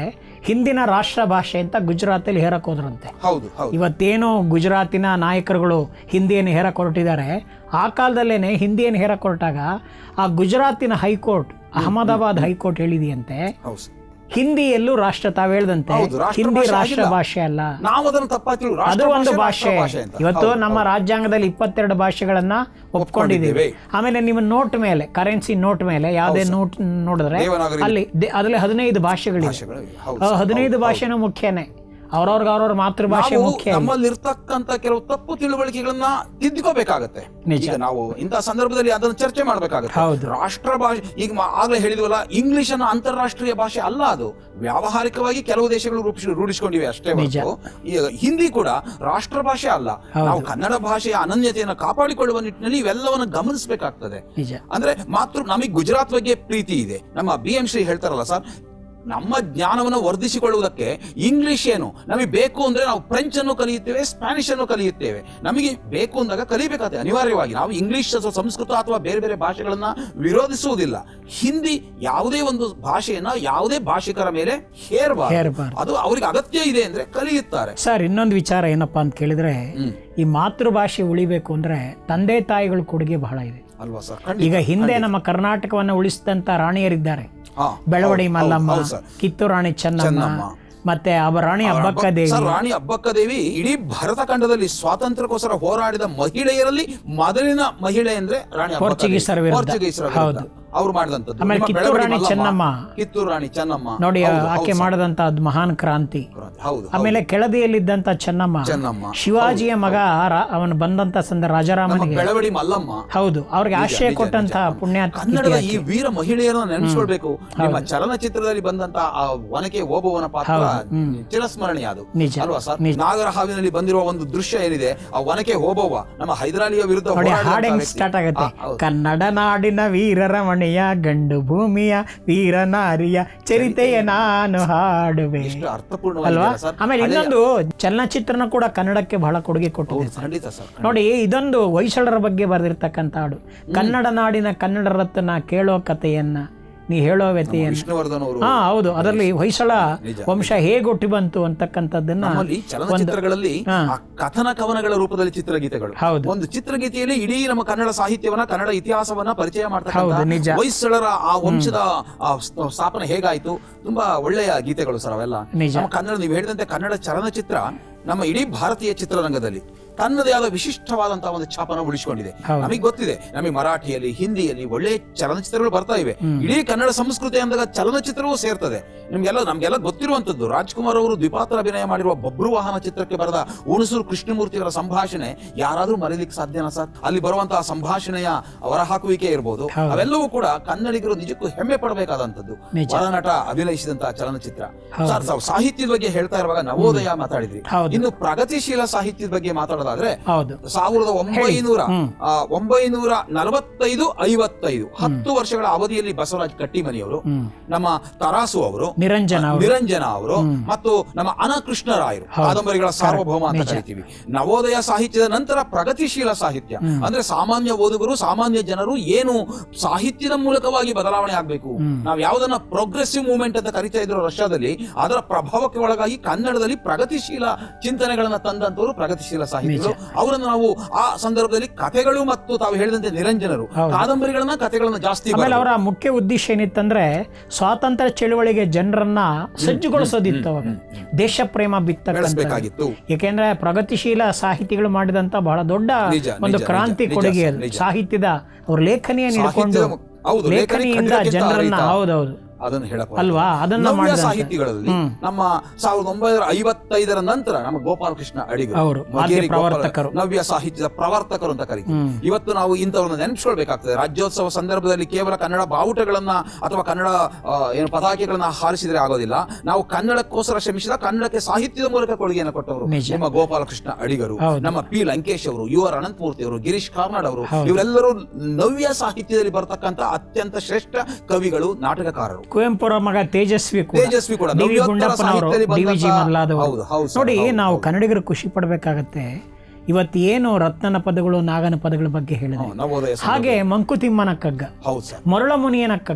S1: ಹಿಂದಿನ ರಾಷ್ಟ್ರ ಭಾಷೆ ಅಂತ ಗುಜರಾತಲ್ಲಿ ಹೇರಕ್ ಹೋದ್ರಂತೆ
S2: ಹೌದು ಹೌದು
S1: ಇವತ್ತೇನು ಗುಜರಾತಿನ ನಾಯಕರುಗಳು ಹಿಂದಿಯನ್ನು ಹೇರಕ್ ಹೊರಟಿದ್ದಾರೆ ಆ ಕಾಲದಲ್ಲೇನೆ ಹಿಂದಿಯನ್ನು ಹೇರಕ್ ಹೊರಟಾಗ ಆ ಗುಜರಾತಿನ ಹೈಕೋರ್ಟ್ ಅಹಮದಾಬಾದ್ ಹೈಕೋರ್ಟ್ ಹೇಳಿದೆಯಂತೆ
S2: ಹೌದು ಸರ್.
S1: ಹಿಂದಿಯಲ್ಲೂ ರಾಷ್ಟ್ರ ತಾವು ಹೇಳ್ದಂತೆ
S2: ಹೌದು, ರಾಷ್ಟ್ರ
S1: ಹಿಂದಿ
S2: ಭಾಷೆ
S1: ರಾಷ್ಟ್ರ
S2: ಆಗಿಲ್ಲ.
S1: ಭಾಷೆ ಅಲ್ಲ
S2: ನಾವು ಅದನ್ನು ತಪ್ಪಾಗಿ ತಿಳ್ಕೊಂಡು
S1: ಅದು
S2: ರಾಷ್ಟ್ರ
S1: ಒಂದು
S2: ಭಾಷೆ, ರಾಷ್ಟ್ರ
S1: ಭಾಷೆ
S2: ಭಾಷೆ ಅಂತ.
S1: ಇವತ್ತು
S2: ಹೌದು,
S1: ನಮ್ಮ ರಾಜ್ಯಾಂಗದಲ್ಲಿ ಇಪ್ಪತ್ತೆರಡು ಭಾಷೆಗಳನ್ನ ಒಪ್ಕೊಂಡಿದ್ದೀವಿ ಆಮೇಲೆ ನಿಮ್ಮ ನೋಟ್ ಮೇಲೆ ಕರೆನ್ಸಿ ನೋಟ್ ಮೇಲೆ ಯಾವುದೇ ನೋಟ್ ನೋಡಿದ್ರೆ
S2: ದೇವನಾಗರಿ
S1: ಅಲ್ಲಿ ದೆ- ಅದ್ರಲ್ಲಿ ಹದಿನೈದು ಭಾಷೆಗಳಿವೆ
S2: ಭಾಷೆಗಳು ಇವೆ. ಹೌದು
S1: ಆ ಹದಿನೈದು ಭಾಷೆನೂ ಮುಖ್ಯನೇ ಅವ್ರವ್ರಿಗೆ ಅವ್ರವ್ರ ಮಾತೃಭಾಷೆ
S2: ನಾವು
S1: ಮುಖ್ಯ
S2: ನಮ್ಮಲ್ಲಿ ಇರ್ತಕ್ಕಂತ ಕೆಲವು ತಪ್ಪು ತಿಳುವಳಿಕೆಗಳನ್ನ ತಿದ್ದುಕೋಬೇಕಾಗತ್ತೆ
S1: ನಿಜ.
S2: ಈಗ ನಾವು ಇಂತಹ ಸಂದರ್ಭದಲ್ಲಿ ಅದನ್ನು ಚರ್ಚೆ ಮಾಡಬೇಕಾಗುತ್ತೆ
S1: ಹೌದು.
S2: ರಾಷ್ಟ್ರ ಭಾಷೆ ಈಗ ಮ- ಆಗ್ಲೇ ಹೇಳಿದ್ವಲ್ಲ ಇಂಗ್ಲಿಷ್ ಅನ್ನ ಅಂತಾರಾಷ್ಟ್ರೀಯ ಭಾಷೆ ಅಲ್ಲ ಅದು ವ್ಯಾವಹಾರಿಕವಾಗಿ ಕೆಲವು ದೇಶಗಳು ರೂಪಿಸಿ ರೂಢಿಸಿಕೊಂಡಿವೆ ಅಷ್ಟೇ
S1: ನಿಜ.
S2: ಹೊರತು ಈಗ ಹಿಂದಿ ಕೂಡ ರಾಷ್ಟ್ರ ಭಾಷೆ ಅಲ್ಲ ನಾವು ಕನ್ನಡ ಭಾಷೆಯ ಅನನ್ಯತೆಯನ್ನು ಕಾಪಾಡಿಕೊಳ್ಳುವ ನಿಟ್ಟಿನಲ್ಲಿ ಇವೆಲ್ಲವನ್ನು ಗಮನಿಸಬೇಕಾಗ್ತದೆ
S1: ನಿಜ
S2: ಅಂದ್ರೆ ಮಾತೃ ನಮಗೆ ಗುಜರಾತ್ ಬಗ್ಗೆ ಪ್ರೀತಿ ಇದೆ ನಮ್ಮ ಬಿ ಎಂ ಶ್ರೀ ಹೇಳ್ತಾರಲ್ಲ ಸರ್ ನಮ್ಮ ಜ್ಞಾನವನ್ನು ವರ್ಧಿಸಿಕೊಳ್ಳುವುದಕ್ಕೆ ಇಂಗ್ಲಿಷ್ ಏನು ನಮಗೆ ಬೇಕು ಅಂದ್ರೆ ನಾವು ಫ್ರೆಂಚ್ ಅನ್ನು ಕಲಿಯುತ್ತೇವೆ ಸ್ಪ್ಯಾನಿಷ್ ಅನ್ನು ಕಲಿಯುತ್ತೇವೆ ನಮಗೆ ಬೇಕು ಅಂದಾಗ ಕಲಿಬೇಕಾಗ್ತದೆ ಅನಿವಾರ್ಯವಾಗಿ ನಾವು ಇಂಗ್ಲಿಷ್ ಅಥವಾ ಸಂಸ್ಕೃತ ಅಥವಾ ಬೇರೆ ಬೇರೆ ಭಾಷೆಗಳನ್ನ ವಿರೋಧಿಸುವುದಿಲ್ಲ ಹಿಂದಿ ಯಾವುದೇ ಒಂದು ಭಾಷೆಯನ್ನ ಯಾವುದೇ ಭಾಷಿಕರ ಮೇಲೆ ಹೇರಬಾರದು
S1: ಹೇರಬಾರ್ದು.
S2: ಅದು ಅವರಿಗೆ ಅಗತ್ಯ ಇದೆ ಅಂದ್ರೆ ಕಲಿಯುತ್ತಾರೆ
S1: ಸರ್ ಇನ್ನೊಂದು ವಿಚಾರ ಏನಪ್ಪಾ ಅಂತ ಕೇಳಿದ್ರೆ
S2: ಹ್ಮ್.
S1: ಈ ಮಾತೃಭಾಷೆ ಉಳಿಬೇಕು ಅಂದ್ರೆ ತಂದೆ ತಾಯಿಗಳ ಕೊಡುಗೆ ಬಹಳ ಇದೆ
S2: ಅಲ್ವಾ ಸರ್
S1: ಈಗ ಹಿಂದೆ ನಮ್ಮ ಕರ್ನಾಟಕವನ್ನ ಉಳಿಸಿದಂತ ರಾಣಿಯರಿದ್ದಾರೆ
S2: ಹಾ
S1: ಬೆಳವಡಿ
S2: ಹೌದು,
S1: ಮಲ್ಲಮ್ಮ
S2: ಹೌದು ಸರ್.
S1: ಕಿತ್ತೂರು ರಾಣಿ ಚೆನ್ನಮ್ಮ
S2: ಚೆನ್ನಮ್ಮ.
S1: ಮತ್ತೆ ಅವ ರಾಣಿ ಅಬ್ಬಕ್ಕ ದೇವಿ
S2: ಸರ್ ರಾಣಿ ಅಬ್ಬಕ್ಕ ದೇವಿ ಇಡೀ ಭರತ ಖಂಡದಲ್ಲಿ ಸ್ವಾತಂತ್ರ್ಯಕ್ಕೋಸ್ಕರ ಹೋರಾಡಿದ ಮಹಿಳೆಯರಲ್ಲಿ ಮೊದಲಿನ ಮಹಿಳೆ ಅಂದ್ರೆ ರಾಣಿ ಅಬ್ಬಕ್ಕ ದೇವಿ.
S1: ಪೋರ್ಚುಗೀಸರ ವಿರುದ್ಧ.
S2: ಪೋರ್ಚುಗೀಸರ
S1: ಹೌದು.
S2: ವಿರುದ್ಧ ಅವ್ರು ಮಾಡಿದಂಥದ್ದು
S1: ಆಮೇಲೆ
S2: ನಿಮ್ಮ
S1: ಕಿತ್ತೂರು
S2: ಬೆಳವಡಿ
S1: ರಾಣಿ
S2: ಮಲ್ಲಮ್ಮ,
S1: ಚೆನ್ನಮ್ಮ.
S2: ಕಿತ್ತೂರು ರಾಣಿ ಚೆನ್ನಮ್ಮ
S1: ನೋಡಿ
S2: ಹೌದು,
S1: ಆಕೆ
S2: ಹೌದು ಸರ್.
S1: ಮಾಡಿದಂತ ಅದ್ ಮಹಾನ್ ಕ್ರಾಂತಿ
S2: ಹೌದು ಹೌದು.
S1: ಆಮೇಲೆ ಕೆಳದಿಯಲ್ಲಿದ್ದಂತ ಚೆನ್ನಮ್ಮ
S2: ಚೆನ್ನಮ್ಮ
S1: ಶಿವಾಜಿಯ ಮಗ ರಾ- ಅವನು ಬಂದಂತ ಸಂದ
S2: ನಮ್ಮ
S1: ರಾಜಾರಾಮನಿಗೆ
S2: ಬೆಳವಡಿ ಮಲ್ಲಮ್ಮ
S1: ಹೌದು ಅವ್ರಿಗೆ ಆಶ್ರಯ
S2: ನಿಜ,
S1: ಕೊಟ್ಟಂತ
S2: ನಿಜ.
S1: ಪುಣ್ಯ
S2: ಕನ್ನಡದ ಈ ವೀರ ಮಹಿಳೆಯರನ್ನ ನೆನೆಸ್ಕೊಳ್ಬೇಕು ನಿಮ್ಮ ಚಲನಚಿತ್ರದಲ್ಲಿ ಬಂದಂತ ಆ ಒನಕೆ ಓಬವ್ವನ ಪಾತ್ರ ಚಿರಸ್ಮರಣೀಯ ಅದು
S1: ನಿಜ,
S2: ಅಲ್ವಾ ಸರ್ ನಾಗರಹಾವಿನಲ್ಲಿ ಬಂದಿರುವ ಒಂದು ದೃಶ್ಯ ಏನಿದೆ ಆ ಒನಕೆ ಓಬವ್ವ ನಮ್ಮ ಹೈದರಾಲಿಯ ವಿರುದ್ಧ
S1: ನೋಡಿ
S2: ಹೋರಾಡಿದಂತ
S1: ಹಾಡು ಹೆಂಗ್
S2: ವ್ಯಕ್ತಿ.
S1: ಸ್ಟಾರ್ಟ್ ಆಗುತ್ತೆ
S2: ಆ, ಹೌದು.
S1: ಕನ್ನಡ ನಾಡಿನ ವೀರರಮಣೆಯ ಗಂಡು ಭೂಮಿಯ ವೀರನಾರಿಯ ಚರಿತೆಯ ನಾನು ಹಾಡುವೆ
S2: ಎಷ್ಟು
S1: ಅಲ್ವಾ
S2: ಅರ್ಥಪೂರ್ಣವಾಗಿದೆ ಸರ್
S1: ಆಮೇಲೆ ಇನ್ನೊಂದು ಚಲನಚಿತ್ರನ ಕೂಡ ಕನ್ನಡಕ್ಕೆ ಬಹಳ ಕೊಡುಗೆ ಕೊಟ್ಟಿದೆ
S2: ಹೌದು, ಖಂಡಿತ ಸರ್
S1: ನೋಡಿ ಇದೊಂದು ಹೊಯ್ಸಳರ ಬಗ್ಗೆ ಬರೆದಿರ್ತಕ್ಕಂಥ ಹಾಡು ಕನ್ನಡ ನಾಡಿನ ಕನ್ನಡ ರತ್ನ ಕೇಳೋ ಕಥೆಯನ್ನ ನೀ ಹೇಳೋ ವ್ಯತೆಯನ್ನ
S2: ವಿಷ್ಣುವರ್ಧನ್ ಅವರು
S1: ಹಾ ಹೌದು ಅದರಲ್ಲಿ ಹೊಯ್ಸಳ
S2: ನಿಜ.
S1: ವಂಶ ಹೇಗೆ ಹುಟ್ಟಿ ಬಂತು ಅಂತಕ್ಕಂಥದ್ದನ್ನ
S2: ನಮ್ಮಲ್ಲಿ ಚಲನಚಿತ್ರಗಳಲ್ಲಿ
S1: ಹಾ.
S2: ಆ ಕಥನ ಕವನಗಳ ರೂಪದಲ್ಲಿ ಚಿತ್ರಗೀತೆಗಳು
S1: ಹೌದು.
S2: ಒಂದು ಚಿತ್ರಗೀತೆಯಲ್ಲಿ ಇಡೀ ನಮ್ಮ ಕನ್ನಡ ಸಾಹಿತ್ಯವನ್ನ ಕನ್ನಡ ಇತಿಹಾಸವನ್ನ ಪರಿಚಯ
S1: ಹೌದು,
S2: ಮಾಡ್ತಕ್ಕಂಥ
S1: ನಿಜ.
S2: ಹೊಯ್ಸಳರ ಆ ವಂಶದ ಆ ಸ್- ಸ್ಥಾಪನೆ ಹೇಗಾಯ್ತು ತುಂಬಾ ಒಳ್ಳೆಯ ಗೀತೆಗಳು ಸರ್ ಅವೆಲ್ಲ
S1: ನಿಜ.
S2: ನಮ್ಮ ಕನ್ನಡ ನೀವು ಹೇಳಿದಂತೆ ಕನ್ನಡ ಚಲನಚಿತ್ರ ನಮ್ಮ ಇಡೀ ಭಾರತೀಯ ಚಿತ್ರರಂಗದಲ್ಲಿ ತನ್ನದೇ ಆದ ವಿಶಿಷ್ಟವಾದಂತಹ ಒಂದು ಛಾಪನ ಉಳಿಸಿಕೊಂಡಿದೆ
S1: ಹೌದು.
S2: ನಮಗೆ ಗೊತ್ತಿದೆ ನಮಗೆ ಮರಾಠಿಯಲ್ಲಿ ಹಿಂದಿಯಲ್ಲಿ ಒಳ್ಳೆ ಚಲನಚಿತ್ರಗಳು ಬರ್ತಾ ಇವೆ ಇಡೀ ಕನ್ನಡ ಸಂಸ್ಕೃತಿ ಅಂದಾಗ ಚಲನಚಿತ್ರವೂ ಸೇರ್ತದೆ ನಿಮ್ಗೆಲ್ಲ ನಮ್ಗೆಲ್ಲ ಗೊತ್ತಿರುವಂತದ್ದು ರಾಜ್ಕುಮಾರ್ ಅವರು ದ್ವಿಪಾತ್ರ ಅಭಿನಯ ಮಾಡಿರುವ ಬಬ್ರು ವಾಹನ ಚಿತ್ರಕ್ಕೆ ಬರೆದ ಹುಣಸೂರು ಕೃಷ್ಣಮೂರ್ತಿ ಅವರ ಸಂಭಾಷಣೆ ಯಾರಾದ್ರೂ ಮರೀಲಿಕ್ಕೆ ಸಾಧ್ಯನಾ ಸರ್ ಅಲ್ಲಿ ಬರುವಂತಹ ಸಂಭಾಷಣೆಯ ಹೊರಹಾಕುವಿಕೆ ಇರಬಹುದು
S1: ಹೌದು.
S2: ಅವೆಲ್ಲವೂ ಕೂಡ ಕನ್ನಡಿಗರು ನಿಜಕ್ಕೂ ಹೆಮ್ಮೆ ಪಡಬೇಕಾದಂತದ್ದು
S1: ನಿಜ.
S2: ವರನಟ ಅಭಿನಯಿಸಿದಂತಹ ಚಲನಚಿತ್ರ
S1: ಹೌದು.
S2: ಸರ್ ತಾವು ಸಾಹಿತ್ಯದ ಬಗ್ಗೆ ಹೇಳ್ತಾ ಇರುವಾಗ ನವೋದಯ ಮಾತಾಡಿದ್ರಿ
S1: ಹೌದು.
S2: ಇನ್ನು ಪ್ರಗತಿಶೀಲ ಸಾಹಿತ್ಯದ ಬಗ್ಗೆ ಮಾತಾಡೋದಾದ್ರೆ
S1: ಹೌದು
S2: ಸಾವಿರದ ಒಂಬೈನೂರ
S1: ಹ್ಮ್.
S2: ಆ, ಒಂಬೈನೂರ ನಲವತ್ತೈದು ಐವತ್ತೈದು ಹತ್ತು ವರ್ಷಗಳ ಅವಧಿಯಲ್ಲಿ ಬಸವರಾಜ್ ಕಟ್ಟಿಮನಿಯವರು
S1: ಹ್ಮ್
S2: ನಮ್ಮ ತರಾಸು ಅವರು
S1: ನಿರಂಜನ ಅವರು
S2: ನಿರಂಜನ ಅವರು ಮತ್ತು ನಮ್ಮ ಅನಕೃಷ್ಣ ರಾಯರು ಕಾದಂಬರಿಗಳ ಸಾರ್ವಭೌಮ ಅಂತ ಕರಿತೀವಿ ನವೋದಯ ಸಾಹಿತ್ಯದ ನಂತರ ಪ್ರಗತಿಶೀಲ ಸಾಹಿತ್ಯ ಅಂದ್ರೆ ಸಾಮಾನ್ಯ ಓದುಗರು ಸಾಮಾನ್ಯ ಜನರು ಏನು ಸಾಹಿತ್ಯದ ಮೂಲಕವಾಗಿ ಬದಲಾವಣೆ ಆಗ್ಬೇಕು ನಾವು ಯಾವ್ದನ್ನ ಪ್ರೋಗ್ರೆಸಿವ್ ಮೂವ್ಮೆಂಟ್ ಅಂತ ಕರಿತಾ ಇದ್ರು ರಷ್ಯಾದಲ್ಲಿ ಅದರ ಪ್ರಭಾವಕ್ಕೆ ಒಳಗಾಗಿ ಕನ್ನಡದಲ್ಲಿ ಪ್ರಗತಿಶೀಲ ಚಿಂತನೆಗಳನ್ನ ತಂದಂತವರು ಪ್ರಗತಿಶೀಲ ಸಾಹಿತ್ಯಗಳು ಅವರನ್ನು ನಾವು ಆ ಸಂದರ್ಭದಲ್ಲಿ ಕಥೆಗಳು ಮತ್ತು ತಾವು ಹೇಳಿದಂತೆ ನಿರಂಜನರು ಕಾದಂಬರಿಗಳನ್ನ ಕಥೆಗಳನ್ನ ಜಾಸ್ತಿ
S1: ಆಮೇಲೆ ಅವರ ಮುಖ್ಯ ಉದ್ದೇಶ ಏನಿತ್ತಂದ್ರೆ ಸ್ವಾತಂತ್ರ್ಯ ಚಳುವಳಿಗೆ ಜನರನ್ನ ಸಜ್ಜುಗೊಳಿಸೋದಿತ್ತು ಅವಾಗ ದೇಶ ಪ್ರೇಮ ಬಿತ್ತಕ್ಕಂಥ
S2: ಬೆಳೆಸಬೇಕಾಗಿತ್ತು
S1: ಏಕೆಂದ್ರೆ ಪ್ರಗತಿಶೀಲ ಸಾಹಿತಿಗಳು ಮಾಡಿದಂತ ಬಹಳ ದೊಡ್ಡ
S2: ನಿಜ,
S1: ಒಂದು
S2: ನಿಜ,
S1: ಕ್ರಾಂತಿ
S2: ನಿಜ,
S1: ಕೊಡುಗೆ
S2: ನಿಜ,
S1: ಅದು
S2: ನಿಜ.
S1: ಸಾಹಿತ್ಯದ ಅವ್ರ ಲೇಖನಿಯನ್ನು ಹಿಡ್ಕೊಂಡು
S2: ಸಾಹಿತ್ಯದ- ಹೌದು, ಲೇಖನಿ
S1: ಲೇಖನಿಯಿಂದ
S2: ಖಂಡಿತಕ್ಕಿಂತ
S1: ಜನರನ್ನ
S2: ಆಡಳಿತ.
S1: ಹೌದೌದು
S2: ಅದನ್ನು ಹೇಳಪ್ಪ
S1: ಅಲ್ವಾ ಅದನ್ನ
S2: ನವ್ಯ
S1: ಮಾಡಿದಂತೆ.
S2: ಸಾಹಿತಿಗಳಲ್ಲಿ ನಮ್ಮ ಸಾವಿರದ ಒಂಬೈನೂರ ಐವತ್ತೈದರ ನಂತರ ನಮ್ಮ ಗೋಪಾಲಕೃಷ್ಣ ಅಡಿಗರು
S1: ಅವರು,
S2: ಮಗೇರಿ
S1: ಆದ್ಯ
S2: ಗೋಪಾಲ-
S1: ಪ್ರವರ್ತಕರು.
S2: ನವ್ಯ ಸಾಹಿತ್ಯದ ಪ್ರವರ್ತಕರು ಅಂತ ಕರಿತೀವಿ ಇವತ್ತು ನಾವು ಇಂಥವ್ರನ್ನ ನೆನಪಿಸ್ಕೊಳ್ಬೇಕಾಗ್ತದೆ ರಾಜ್ಯೋತ್ಸವ ಸಂದರ್ಭದಲ್ಲಿ ಕೇವಲ ಕನ್ನಡ ಬಾವುಟಗಳನ್ನ ಅಥವಾ ಕನ್ನಡ ಆ, ಏನು ಪತಾಕೆಗಳನ್ನ ಹಾರಿಸಿದ್ರೆ ಆಗೋದಿಲ್ಲ ನಾವು ಕನ್ನಡಕ್ಕೋಸ್ಕರ ಶ್ರಮಿಸಿದ ಕನ್ನಡಕ್ಕೆ ಸಾಹಿತ್ಯದ ಮೂಲಕ ಕೊಡುಗೆಯನ್ನು ಕೊಟ್ಟವರು
S1: ನಿಜ.
S2: ನಿಮ್ಮ ಗೋಪಾಲಕೃಷ್ಣ ಅಡಿಗರು
S1: ಹೌದು.
S2: ನಮ್ಮ ಪಿ ಲಂಕೇಶ್ ಅವರು ಯು ಆರ್ ಅನಂತಮೂರ್ತಿ ಅವರು ಗಿರೀಶ್ ಕಾರ್ನಾಡ್ ಅವರು ಇವರೆಲ್ಲರೂ ನವ್ಯ ಸಾಹಿತ್ಯದಲ್ಲಿ ಬರ್ತಕ್ಕಂಥ ಅತ್ಯಂತ ಶ್ರೇಷ್ಠ ಕವಿಗಳು ನಾಟಕಕಾರರು
S1: ಕುವೆಂಪುರ ಮಗ ತೇಜಸ್ವಿ ಕೂಡ
S2: ತೇಜಸ್ವಿ ಕೂಡ
S1: ಡಿ ವಿ
S2: ನವ್ಯೋತ್ತರ
S1: ಗುಂಡಪ್ಪನವರು
S2: ಸಾಹಿತ್ಯದಲ್ಲಿ
S1: ಡಿ ವಿ ಜಿ
S2: ಬಂದಂತ-
S1: ಮೊದಲಾದವರು
S2: ಹೌದು, ಹೌದು ಸರ್,
S1: ನೋಡಿ
S2: ಹೌದು,
S1: ನಾವು ಕನ್ನಡಿಗರು ಖುಷಿ ಪಡಬೇಕಾಗತ್ತೆ ಇವತ್ತು ಏನು ರತ್ನನ ಪದಗಳು ನಾಗನ ಪದಗಳ ಬಗ್ಗೆ ಹೇಳಿದೆ
S2: ಹೌದು, ನವೋದಯ ಸಂದರ್ಭ.
S1: ಹಾಗೆ ಮಂಕುತಿಮ್ಮನ ಕಗ್ಗ
S2: ಹೌದು ಸರ್
S1: ಮರುಳ ಮುನಿಯನ ಕಗ್ಗ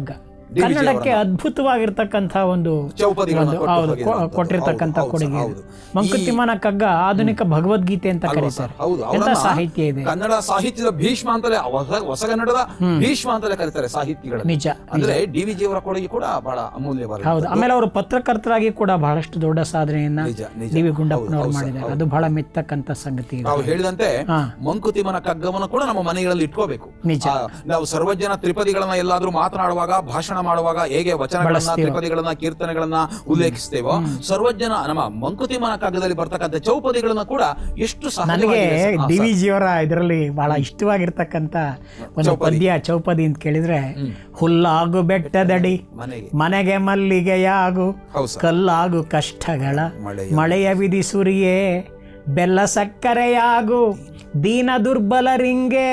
S2: ಡಿ ವಿ ಜಿ
S1: ಕನ್ನಡಕ್ಕೆ ಅದ್ಭುತವಾಗಿರ್ತಕ್ಕಂಥ ಒಂದು
S2: ಚೌಪದಿಗಳನ್ನ
S1: ಒಂದು-
S2: ಕೊಟ್ಟು
S1: ಹೌದು ಕೊ-
S2: ಹೋಗಿರುವಂಥದ್ದು.
S1: ಕೊಟ್ಟಿರ್ತಕ್ಕಂಥ
S2: ಹೌದು,
S1: ಕೊಡುಗೆ
S2: ಹೌದು.
S1: ಮಂಕುತಿಮ್ಮನ ಕಗ್ಗ ಆಧುನಿಕ ಭಗವದ್ಗೀತೆ ಅಂತ
S2: ಅಲ್ವಾ
S1: ಕರೀತಾರೆ
S2: ಸರ್? ಹೌದು
S1: ಎಂತ
S2: ಅವರನ್ನ
S1: ಸಾಹಿತ್ಯ ಇದೆ
S2: ಕನ್ನಡ ಸಾಹಿತ್ಯದ ಭೀಷ್ಮ ಅಂತಲೇ ಹೊಸ ಹೊಸ ಕನ್ನಡದ ಭೀಷ್ಮ ಅಂತಲೇ ಕರೀತಾರೆ ಸಾಹಿತ್ಯಗಳ
S1: ನಿಜ
S2: ಅಂದ್ರೆ ಡಿ ವಿ ಜಿ ಅವರ ಕೊಡುಗೆ ಕೂಡ ಬಹಳ ಅಮೂಲ್ಯವಾದ
S1: ಹೌದು ಆಮೇಲೆ ಅವರು ಪತ್ರಕರ್ತರಾಗಿ ಕೂಡ ಬಹಳಷ್ಟು ದೊಡ್ಡ ಸಾಧನೆಯನ್ನ
S2: ನಿಜ ನಿಜ
S1: ಡಿ ವಿ ಗುಂಡಪ್ಪನವರು ಮಾಡಿದ್ದಾರೆ ಅದು ಬಹಳ ಮೆತ್ತಕ್ಕಂತ ಸಂಗತಿ ಇದೆ
S2: ನಾವು ಹೇಳಿದಂತೆ
S1: ಹಾ.
S2: ಮಂಕುತಿಮ್ಮನ ಕಗ್ಗವನ್ನು ಕೂಡ ನಮ್ಮ ಮನೆಗಳಲ್ಲಿ ಇಟ್ಕೋಬೇಕು
S1: ನಿಜ.
S2: ಆ, ನಾವು ಸರ್ವಜನ ತ್ರಿಪದಿಗಳನ್ನ ಎಲ್ಲಾದ್ರೂ ಮಾತನಾಡುವಾಗ ಭಾಷಣ ಮಾಡುವಾಗ ಹೇಗೆ ವಚನಗಳನ್ನ ತ್ರಿಪದಿಗಳನ್ನ ಕೀರ್ತನೆಗಳನ್ನ ಉಲ್ಲೇಖಿಸ್ತೇವೋ ಸರ್ವಜ್ಞನ ನಮ್ಮ ಮಂಕುತಿಮ್ಮನ ಕಗ್ಗದಲ್ಲಿ ಬರ್ತಕ್ಕಂಥ ಚೌಪದಿಗಳನ್ನ ಕೂಡ ಎಷ್ಟು
S1: ನನಗೆ
S2: ಸಹಜವಾಗಿದೆ ಸರ್.
S1: ಡಿ ವಿ ಜಿಯವರ ಇದರಲ್ಲಿ ಬಹಳ ಇಷ್ಟವಾಗಿರ್ತಕ್ಕಂಥ ಒಂದು ಪದ್ಯ ಚೌಪದಿ ಅಂತ ಕೇಳಿದ್ರೆ ಹುಲ್ಲಾಗು ಬೆಟ್ಟದಡಿ
S2: ಮನೆಗೆ
S1: ಮನೆಗೆ ಮಲ್ಲಿಗೆಯಾಗು
S2: ಹೌದು ಸರ್
S1: ಕಲ್ಲಾಗು ಕಷ್ಟಗಳ
S2: ಮಳೆಯ
S1: ಮಳೆಯ ವಿಧಿ ಸುರಿಯೇ ಬೆಲ್ಲ ಸಕ್ಕರೆಯಾಗು ದೀನ ದುರ್ಬಲರಿಂಗೆ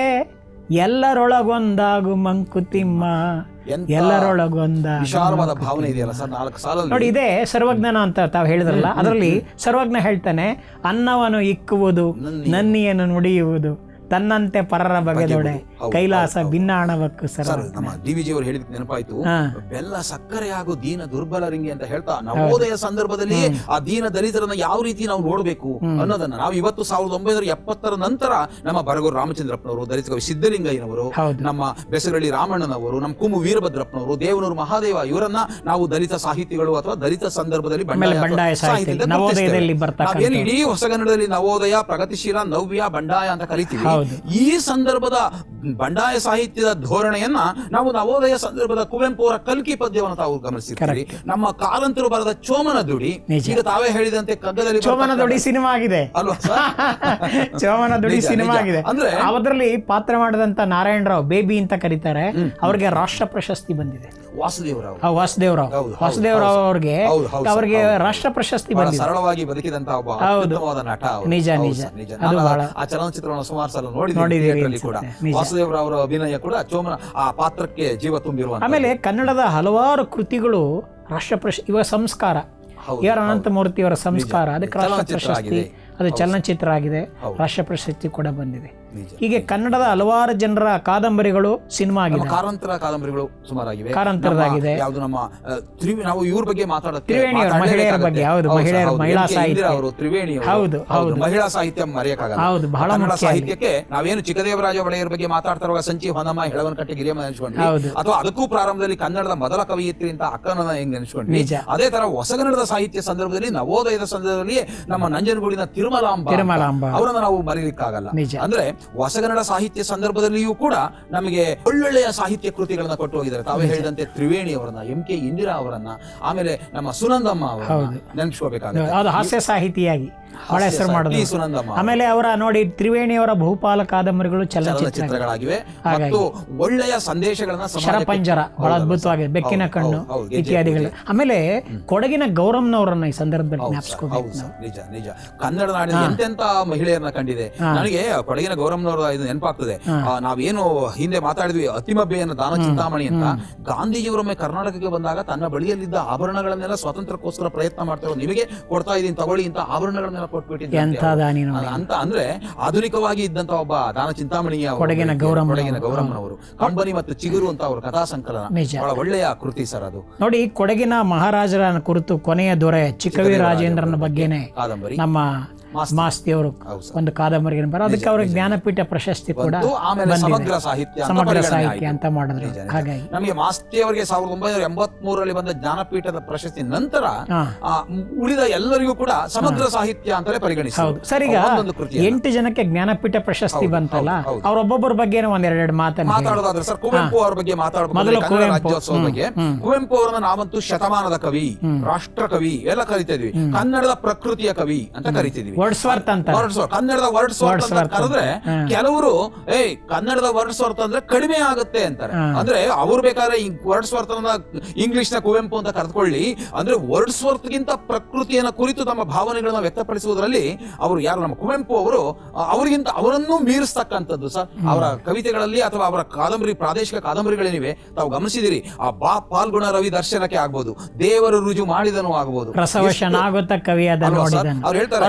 S1: ಎಲ್ಲರೊಳಗೊಂದಾಗು ಮಂಕುತಿಮ್ಮ
S2: ಎಂತ
S1: ಎಲ್ಲರೊಳಗೊಂದಾಗು
S2: ವಿಶಾಲವಾದ ಭಾವನೆ ಇದೆಯಲ್ಲ ಸರ್ ನಾಲ್ಕು ಸಾಲಲ್ಲಿ
S1: ನೋಡಿ ಇದೇ ಸರ್ವಜ್ಞನ ಅಂತ ತಾವು ಹೇಳಿದ್ರಲ್ಲ ಅದರಲ್ಲಿ ಸರ್ವಜ್ಞ ಹೇಳ್ತಾನೆ ಅನ್ನವನ್ನು ಇಕ್ಕುವುದು ನನ್ನಿಯನ್ನು ನುಡಿಯುವುದು ತನ್ನಂತೆ ಪರರ ಬಗೆದೊಡೆ ಕೈಲಾಸ ಭಿನ್ನಾಣವಕ್ಕು ಸರ
S2: ಸರ್ ನಮ್ಮ ಡಿ ವಿ ಜಿ ಅವರು ಹೇಳಿದ ನೆನಪಾಯ್ತು
S1: ಹಾ.
S2: ಬೆಲ್ಲ ಸಕ್ಕರೆ ಹಾಗೂ ದೀನ ದುರ್ಬಲರಿಂಗೆ ಅಂತ ಹೇಳ್ತಾ ನವೋದಯ ಸಂದರ್ಭದಲ್ಲಿ ಆ ದೀನ ದಲಿತರನ್ನ ಯಾವ ರೀತಿ ನಾವು ನೋಡಬೇಕು ಅನ್ನೋದನ್ನ ನಾವು ಇವತ್ತು ಸಾವಿರದ ಒಂಬೈನೂರ ಎಪ್ಪತ್ತರ ನಂತರ ನಮ್ಮ ಬರಗೂರು ರಾಮಚಂದ್ರಪ್ಪನವರು ದಲಿತ ಕವಿ ಸಿದ್ದಲಿಂಗಯ್ಯನವರು
S1: ಹೌದು.
S2: ನಮ್ಮ ಬೆಸರಳ್ಳಿ ರಾಮಣ್ಣನವರು ನಮ್ಮ ಕುಮು ವೀರಭದ್ರಪ್ಪನವರು ದೇವನೂರು ಮಹಾದೇವ ಇವರನ್ನ ನಾವು ದಲಿತ ಸಾಹಿತಿಗಳು ಅಥವಾ ದಲಿತ ಸಂದರ್ಭದಲ್ಲಿ ಬಂಡಾಯ ಅಥವಾ
S1: ಬಂಡಾಯ ಸಾಹಿತ್ಯ,
S2: ಸಾಹಿತ್ಯದಿಂದ
S1: ನವೋದಯದಲ್ಲಿ
S2: ಗುರುತಿಸ್ತೇವೆ.
S1: ಬರ್ತಕ್ಕಂಥ-
S2: ನಾವೇನು ಇಡೀ ಹೊಸಗನ್ನಡದಲ್ಲಿ ನವೋದಯ ಪ್ರಗತಿಶೀಲ ನವ್ಯ ಬಂಡಾಯ ಅಂತ ಕರಿತೀವಿ
S1: ಹೌದು.
S2: ಈ ಸಂದರ್ಭದ ಬಂಡಾಯ ಸಾಹಿತ್ಯದ ಧೋರಣೆಯನ್ನ ನಾವು ನವೋದಯ ಸಂದರ್ಭದ ಕುವೆಂಪು ಅವರ ಕಲ್ಕಿ ಪದ್ಯವನ್ನು ತಾವು ಗಮನಿಸಿರ್ತೀರಿ ನಮ್ಮ ಕಾಲಂತರು ಬರೆದ ಚೋಮನ ದುಡಿ
S1: ನಿಜ.
S2: ಈಗ ತಾವೇ ಹೇಳಿದಂತೆ ಕಗ್ಗದಲ್ಲಿ
S1: ಚೋಮನ
S2: ಬರ್ತಕ್ಕಂಥ-
S1: ದೊಡಿ ಸಿನಿಮಾ ಆಗಿದೆ
S2: ಅಲ್ವಾ ಸರ್?
S1: ಚೋಮನ ದುಡಿ
S2: ನಿಜ,
S1: ಸಿನಿಮಾ
S2: ನಿಜ.
S1: ಆಗಿದೆ
S2: ಅಂದ್ರೆ
S1: ಅದರಲ್ಲಿ ಪಾತ್ರ ಮಾಡಿದಂತ ನಾರಾಯಣರಾವ್ ಬೇಬಿ ಅಂತ ಕರೀತಾರೆ ಅವ್ರಿಗೆ ರಾಷ್ಟ್ರ ಪ್ರಶಸ್ತಿ ಬಂದಿದೆ
S2: ವಾಸುದೇವರಾವ್
S1: ಆ ವಾಸುದೇವರಾವ್
S2: ಹೌದು, ಹೌದು,
S1: ವಾಸುದೇವರಾವ್
S2: ಹೌದು.
S1: ಅವ್ರಿಗೆ
S2: ಹೌದು, ಹೌದು,
S1: ಅವ್ರಿಗೆ
S2: ಹೌದು.
S1: ರಾಷ್ಟ್ರ ಪ್ರಶಸ್ತಿ
S2: ಬಹಳ
S1: ಬಂದಿದೆ
S2: ಸರಳವಾಗಿ ಬದುಕಿದಂತ ಒಬ್ಬ ಅತ್ಯುತ್ತಮವಾದ ನಟ ಅವರು.
S1: ನಿಜ,
S2: ಹೌದು
S1: ನಿಜ.
S2: ಸರ್, ನಿಜ
S1: ಅದು
S2: ನಾನು
S1: ಬಹಳ-
S2: ಆ ಚಲನಚಿತ್ರವನ್ನು ಸುಮಾರು ಸಲ ನೋಡಿದ್ದೀನಿ
S1: ನೋಡಿದ್ದೀವಿ
S2: ಥಿಯೇಟರಲ್ಲಿ ಕೂಡ
S1: ಅನ್ಸುತ್ತೆ, ನಿಜ.
S2: ವಾಸುದೇವರಾವ್ ಅವರ ಅಭಿನಯ ಕೂಡ ಚೋಮನ ಆ ಪಾತ್ರಕ್ಕೆ ಜೀವ ತುಂಬಿರುವಂತ
S1: ಆಮೇಲೆ ಕನ್ನಡದ ಹಲವಾರು ಕೃತಿಗಳು ರಾಷ್ಟ್ರ ಪ್ರಶ ಇವಾಗ ಸಂಸ್ಕಾರ
S2: ಹೌದು,
S1: ಎ ಆರ್ ಅನಂತಮೂರ್ತಿ ಅವರ ಸಂಸ್ಕಾರ ಅದಕ್ಕೆ ರಾಷ್ಟ್ರ
S2: ಚಲನಚಿತ್ರ
S1: ಪ್ರಶಸ್ತಿ
S2: ಆಗಿದೆ.
S1: ಅದು ಚಲನಚಿತ್ರ ಆಗಿದೆ
S2: ಹೌದು.
S1: ರಾಷ್ಟ್ರ ಪ್ರಶಸ್ತಿ ಕೂಡ ಬಂದಿದೆ
S2: ನಿಜ.
S1: ಹೀಗೆ ಕನ್ನಡದ ಹಲವಾರು ಜನರ ಕಾದಂಬರಿಗಳು ಸಿನಿಮಾ
S2: ನಮ್ಮ
S1: ಆಗಿದೆ
S2: ಕಾರಂತರ ಕಾದಂಬರಿಗಳು ಸುಮಾರಾಗಿವೆ
S1: ಕಾರಂತರದಾಗಿದೆ.
S2: ನಮ್ಮ ಯಾವ್ದು ನಮ್ಮ ಆ, ತ್ರಿವಿ ನಾವು ಇವ್ರ ಬಗ್ಗೆ ಮಾತಾಡಕ್ಕೆ
S1: ತ್ರಿವೇಣಿ ಅವ್ರ ಮಹಿಳೆಯರ ಬಗ್ಗೆ, ಹೌದು, ಮಹಿಳೆಯರ ಮಹಿಳಾ ಸಾಹಿತ್ಯ.
S2: ಅವರು ತ್ರಿವೇಣಿ ಅವರು.
S1: ಹೌದು, ಹೌದು.
S2: ಮಹಿಳಾ ಸಾಹಿತ್ಯ ಮರೆಯಕ್ಕಾಗಲ್ಲ
S1: ಹೌದು, ಬಹಳ
S2: ಕನ್ನಡ
S1: ಮುಖ್ಯ
S2: ಸಾಹಿತ್ಯಕ್ಕೆ ನಾವೇನು ಚಿಕ್ಕದೇವರಾಜ ಒಡೆಯರ ಬಗ್ಗೆ ಮಾತಾಡ್ತಾ ಇರುವಾಗ ಸಂಚಿ ಹೊನ್ನಮ್ಮ ಹೆಳವನಕಟ್ಟೆ ಗಿರಿಯಮ್ಮ ನೆನೆಸ್ಕೊಂಡ್ವಿ
S1: ಹೌದು.
S2: ಅಥವಾ ಅದಕ್ಕೂ ಪ್ರಾರಂಭದಲ್ಲಿ ಕನ್ನಡದ ಮೊದಲ ಕವಯಿತ್ರಿ ಅಂತ ಅಕ್ಕನ ಹೆಂಗ್ ನೆನೆಸ್ಕೊಂಡ್ವಿ
S1: ನಿಜ.
S2: ಅದೇ ತರ ಹೊಸಗನ್ನಡದ ಸಾಹಿತ್ಯ ಸಂದರ್ಭದಲ್ಲಿ ನವೋದಯದ ಸಂದರ್ಭದಲ್ಲಿ ನಮ್ಮ ನಂಜನಗೂಡಿನ ತಿರುಮಲಾಂಬ ಅಂತ,
S1: ತಿರುಮಲಾಂಬ.
S2: ಅವರನ್ನ ನಾವು ಮರೀಲಿಕ್ಕಾಗಲ್ಲ
S1: ನಿಜ.
S2: ಅಂದ್ರೆ ಹೊಸಗನ್ನಡ ಸಾಹಿತ್ಯ ಸಂದರ್ಭದಲ್ಲಿಯೂ ಕೂಡ ನಮಗೆ ಒಳ್ಳೊಳ್ಳೆಯ ಸಾಹಿತ್ಯ ಕೃತಿಗಳನ್ನ ಕೊಟ್ಟು ಹೋಗಿದ್ದಾರೆ ತಾವೇ ಹೇಳಿದಂತೆ ತ್ರಿವೇಣಿ ಅವರನ್ನ ಎಂ ಕೆ ಇಂದಿರಾ ಅವರನ್ನ ಆಮೇಲೆ ನಮ್ಮ ಸುನಂದಮ್ಮ ಅವರನ್ನ ನೆನ್ಸ್ಕೋಬೇಕಾಗುತ್ತೆ
S1: ಅದು ಹಾಸ್ಯ ಸಾಹಿತಿಯಾಗಿ ಬಹಳ ಹೆಸರು
S2: ಟಿ.
S1: ಮಾಡಿದ್ರು
S2: ಸುನಂದಮ್ಮ
S1: ಆಮೇಲೆ ಅವರ ನೋಡಿ ತ್ರಿವೇಣಿಯವರ ಬಹುಪಾಲ ಕಾದಂಬರಿಗಳು ಚಲನಚಿತ್ರ
S2: ಚಲನಚಿತ್ರಗಳಾಗಿವೆ ಮತ್ತು ಒಳ್ಳೆಯ ಸಂದೇಶಗಳನ್ನ ಸಮಾಜಕ್ಕೆ-
S1: ಶರಪಂಜರ ಬಹಳ
S2: ಹೌದು,
S1: ಅದ್ಭುತವಾಗಿದೆ ಬೆಕ್ಕಿನ
S2: ಹೌದು,
S1: ಕಣ್ಣು
S2: ಹೌದು, ಹೌದು, ಗೆಜ್ಜೆ
S1: ಇತ್ಯಾದಿಗಳು ಆಮೇಲೆ ಕೊಡಗಿನ ಗೌರಮ್ನವರನ್ನ ಈ ಸಂದರ್ಭದಲ್ಲಿ
S2: ಹೌದು ಸರ್,
S1: ಜ್ಞಾಪಿಸ್ಕೋಬೇಕು
S2: ಹೌದು ಸರ್, ನಿಜ ನಿಜ ಕನ್ನಡ ನಾಡಿನ ಎಂತೆಂತ ಮಹಿಳೆಯರನ್ನ ಕಂಡಿದೆ ನನಗೆ ಕೊಡಗಿನ ಗೌರಮ್ಮನವರ ಇದು ನೆನಪಾಗ್ತದೆ ಆ, ನಾವೇನು ಹಿಂದೆ ಮಾತಾಡಿದ್ವಿ ಅತಿಮಬ್ಬೆಯನ್ನ ದಾನ ಚಿಂತಾಮಣಿ ಅಂತ ಗಾಂಧೀಜಿಯವರೊಮ್ಮೆ ಕರ್ನಾಟಕಕ್ಕೆ ಬಂದಾಗ ತನ್ನ ಬಳಿಯಲ್ಲಿದ್ದ ಆಭರಣಗಳನ್ನೆಲ್ಲ ಸ್ವಾತಂತ್ರ್ಯಕ್ಕೋಸ್ಕರ ಪ್ರಯತ್ನ ಮಾಡ್ತಿರೋ ನಿಮಗೆ ಕೊಡ್ತಾ ಇದ್ದೀನಿ ತಗೊಳ್ಳಿ ಅಂತ ಆಭರಣಗಳನ್ನೆಲ್ಲ ಕೊಟ್ಬಿಟ್ಟಿದ್ದೆ
S1: ಎಂಥ ದಾನಿ ನೋಡಿ
S2: ಅಂತ ಅಂದ್ರೆ ಆಧುನಿಕವಾಗಿ ಇದ್ದಂತ ಒಬ್ಬ ದಾನ ಚಿಂತಾಮಣಿಯ ಒಬ್ಬ
S1: ಕೊಡಗಿನ
S2: ವ್ಯಕ್ತಿ,
S1: ಗೌರಮ್ಮ
S2: ಕೊಡಗಿನ ಗೌರಮ್ಮನವರು ಕಂಬನಿ ಮತ್ತು ಚಿಗುರು ಅಂತ ಅವ್ರ ಕಥಾ ಸಂಕಲನ
S1: ನಿಜ.
S2: ಬಹಳ ಒಳ್ಳೆಯ ಕೃತಿ ಸರ್ ಅದು
S1: ನೋಡಿ ಕೊಡಗಿನ ಮಹಾರಾಜರ ಕುರಿತು ಕೊನೆಯ ದೊರೆ ಚಿಕ್ಕವಿ ರಾಜೇಂದ್ರನ ಬಗ್ಗೆನೆ
S2: ಕಾದಂಬರಿ
S1: ನಮ್ಮ ಮಾಸ್ತಿಯವರು
S2: ಹೌದು ಸರ್.
S1: ಒಂದು ಕಾದಂಬರಿಗೆ ಬರ ಅದಕ್ಕೆ ಅವ್ರಿಗೆ ಜ್ಞಾನಪೀಠ ಪ್ರಶಸ್ತಿ ಕೂಡ
S2: ಬಂತು, ಆಮೇಲೆ
S1: ಬಂದಿದೆ.
S2: ಸಮಗ್ರ ಸಾಹಿತ್ಯ ಅಂತ
S1: ಸಮಗ್ರ
S2: ಪರಿಗಣನೆ
S1: ಸಾಹಿತ್ಯ
S2: ಆಯ್ತು.
S1: ಅಂತ ಮಾಡಿದ್ರು
S2: ನಿಜ, ನಿಜ.
S1: ಹಾಗಾಗಿ
S2: ನಮಗೆ ಮಾಸ್ತಿ ಅವರಿಗೆ ಸಾವಿರದ ಒಂಬೈನೂರ ಎಂಬತ್ ಮೂರರಲ್ಲಿ ಬಂದ ಜ್ಞಾನಪೀಠದ ಪ್ರಶಸ್ತಿ ನಂತರ
S1: ಹಾ.
S2: ಆ, ಉಳಿದ ಎಲ್ಲರಿಗೂ ಕೂಡ ಸಮಗ್ರ ಸಾಹಿತ್ಯ ಅಂತಲೇ ಪರಿಗಣಿಸಿ
S1: ಹೌದು ಸರ್ ಈಗ
S2: ಒಂದೊಂದು ಕೃತಿ
S1: ಎಂಟು ಜನಕ್ಕೆ ಜ್ಞಾನಪೀಠ ಪ್ರಶಸ್ತಿ ಬಂತಲ್ಲ
S2: ಹೌದು, ಹೌದು.
S1: ಅವ್ರೊಬ್ಬೊಬ್ಬರ ಬಗ್ಗೆ ಒಂದೆರಡು ಮಾತನ್ನ ಹೇಳಿ.
S2: ಮಾತಾಡೋದಾದ್ರೆ ಸರ್ ಕುವೆಂಪು ಅವರ ಬಗ್ಗೆ ಮಾತಾಡಬೇಕು
S1: ಮೊದಲು
S2: ಕನ್ನಡ
S1: ಕುವೆಂಪು.
S2: ರಾಜ್ಯೋತ್ಸವ ಬಗ್ಗೆ ಕುವೆಂಪು ಅವರನ್ನ ನಾವಂತೂ ಶತಮಾನದ ಕವಿ ರಾಷ್ಟ್ರ ಕವಿ ಎಲ್ಲ ಕರಿತಾ ಇದ್ವಿ ಕನ್ನಡದ ಪ್ರಕೃತಿಯ ಕವಿ ಅಂತ ಕರಿತಿದ್ವಿ
S1: ವರ್ಡ್ಸ್ವರ್ತ್ ಅಂತ
S2: ವರ್ಡ್ಸ್ವರ್ತ್ ಕನ್ನಡದ ವರ್ಡ್ಸ್ವರ್ತ್ ಅಂತ ಕರೆದ್ರೆ ಕೆಲವರು ಏಯ್ ಕನ್ನಡದ ವರ್ಡ್ಸ್ವರ್ತ್ ಅಂದ್ರೆ ಕಡಿಮೆ ಆಗುತ್ತೆ ಅಂತಾರೆ ಅಂದ್ರೆ ಅವ್ರು ಬೇಕಾದ್ರೆ ವರ್ಡ್ಸ್ವರ್ತ್ ಇಂಗ್ಲಿಷ್ ನ ಕುವೆಂಪು ಅಂತ ಕರೆದುಕೊಳ್ಳಿ ಅಂದ್ರೆ ವರ್ಡ್ಸ್ವರ್ತ್ ಗಿಂತ ಪ್ರಕೃತಿಯನ್ನ ಕುರಿತು ತಮ್ಮ ಭಾವನೆಗಳನ್ನ ವ್ಯಕ್ತಪಡಿಸುವುದರಲ್ಲಿ ಅವರು ಯಾರು ನಮ್ಮ ಕುವೆಂಪು ಅವರು ಆ, ಅವರಿಗಿಂತ ಅವರನ್ನು ಮೀರಿಸ್ತಕ್ಕಂಥದ್ದು ಸರ್ ಅವರ ಕವಿತೆಗಳಲ್ಲಿ ಅಥವಾ ಅವರ ಕಾದಂಬರಿ ಪ್ರಾದೇಶಿಕ ಕಾದಂಬರಿಗಳೇನಿವೆ ತಾವು ಗಮನಿಸಿದಿರಿ ಆ ಬಾ ಪಾಲ್ಗುಣ ರವಿ ದರ್ಶನಕ್ಕೆ ಆಗ್ಬೋದು ದೇವರು ರುಜು ಮಾಡಿದನು ಆಗ್ಬೋದು
S1: ರಸವಶನಾಗುತ್ತ ಕವಿಯಾದ
S2: ಅಲ್ವಾ ಸರ್?
S1: ನೋಡಿದನು
S2: ಅವ್ರು ಹೇಳ್ತಾರೆ
S1: ಅವರ ಕಬ್ಬಿಗ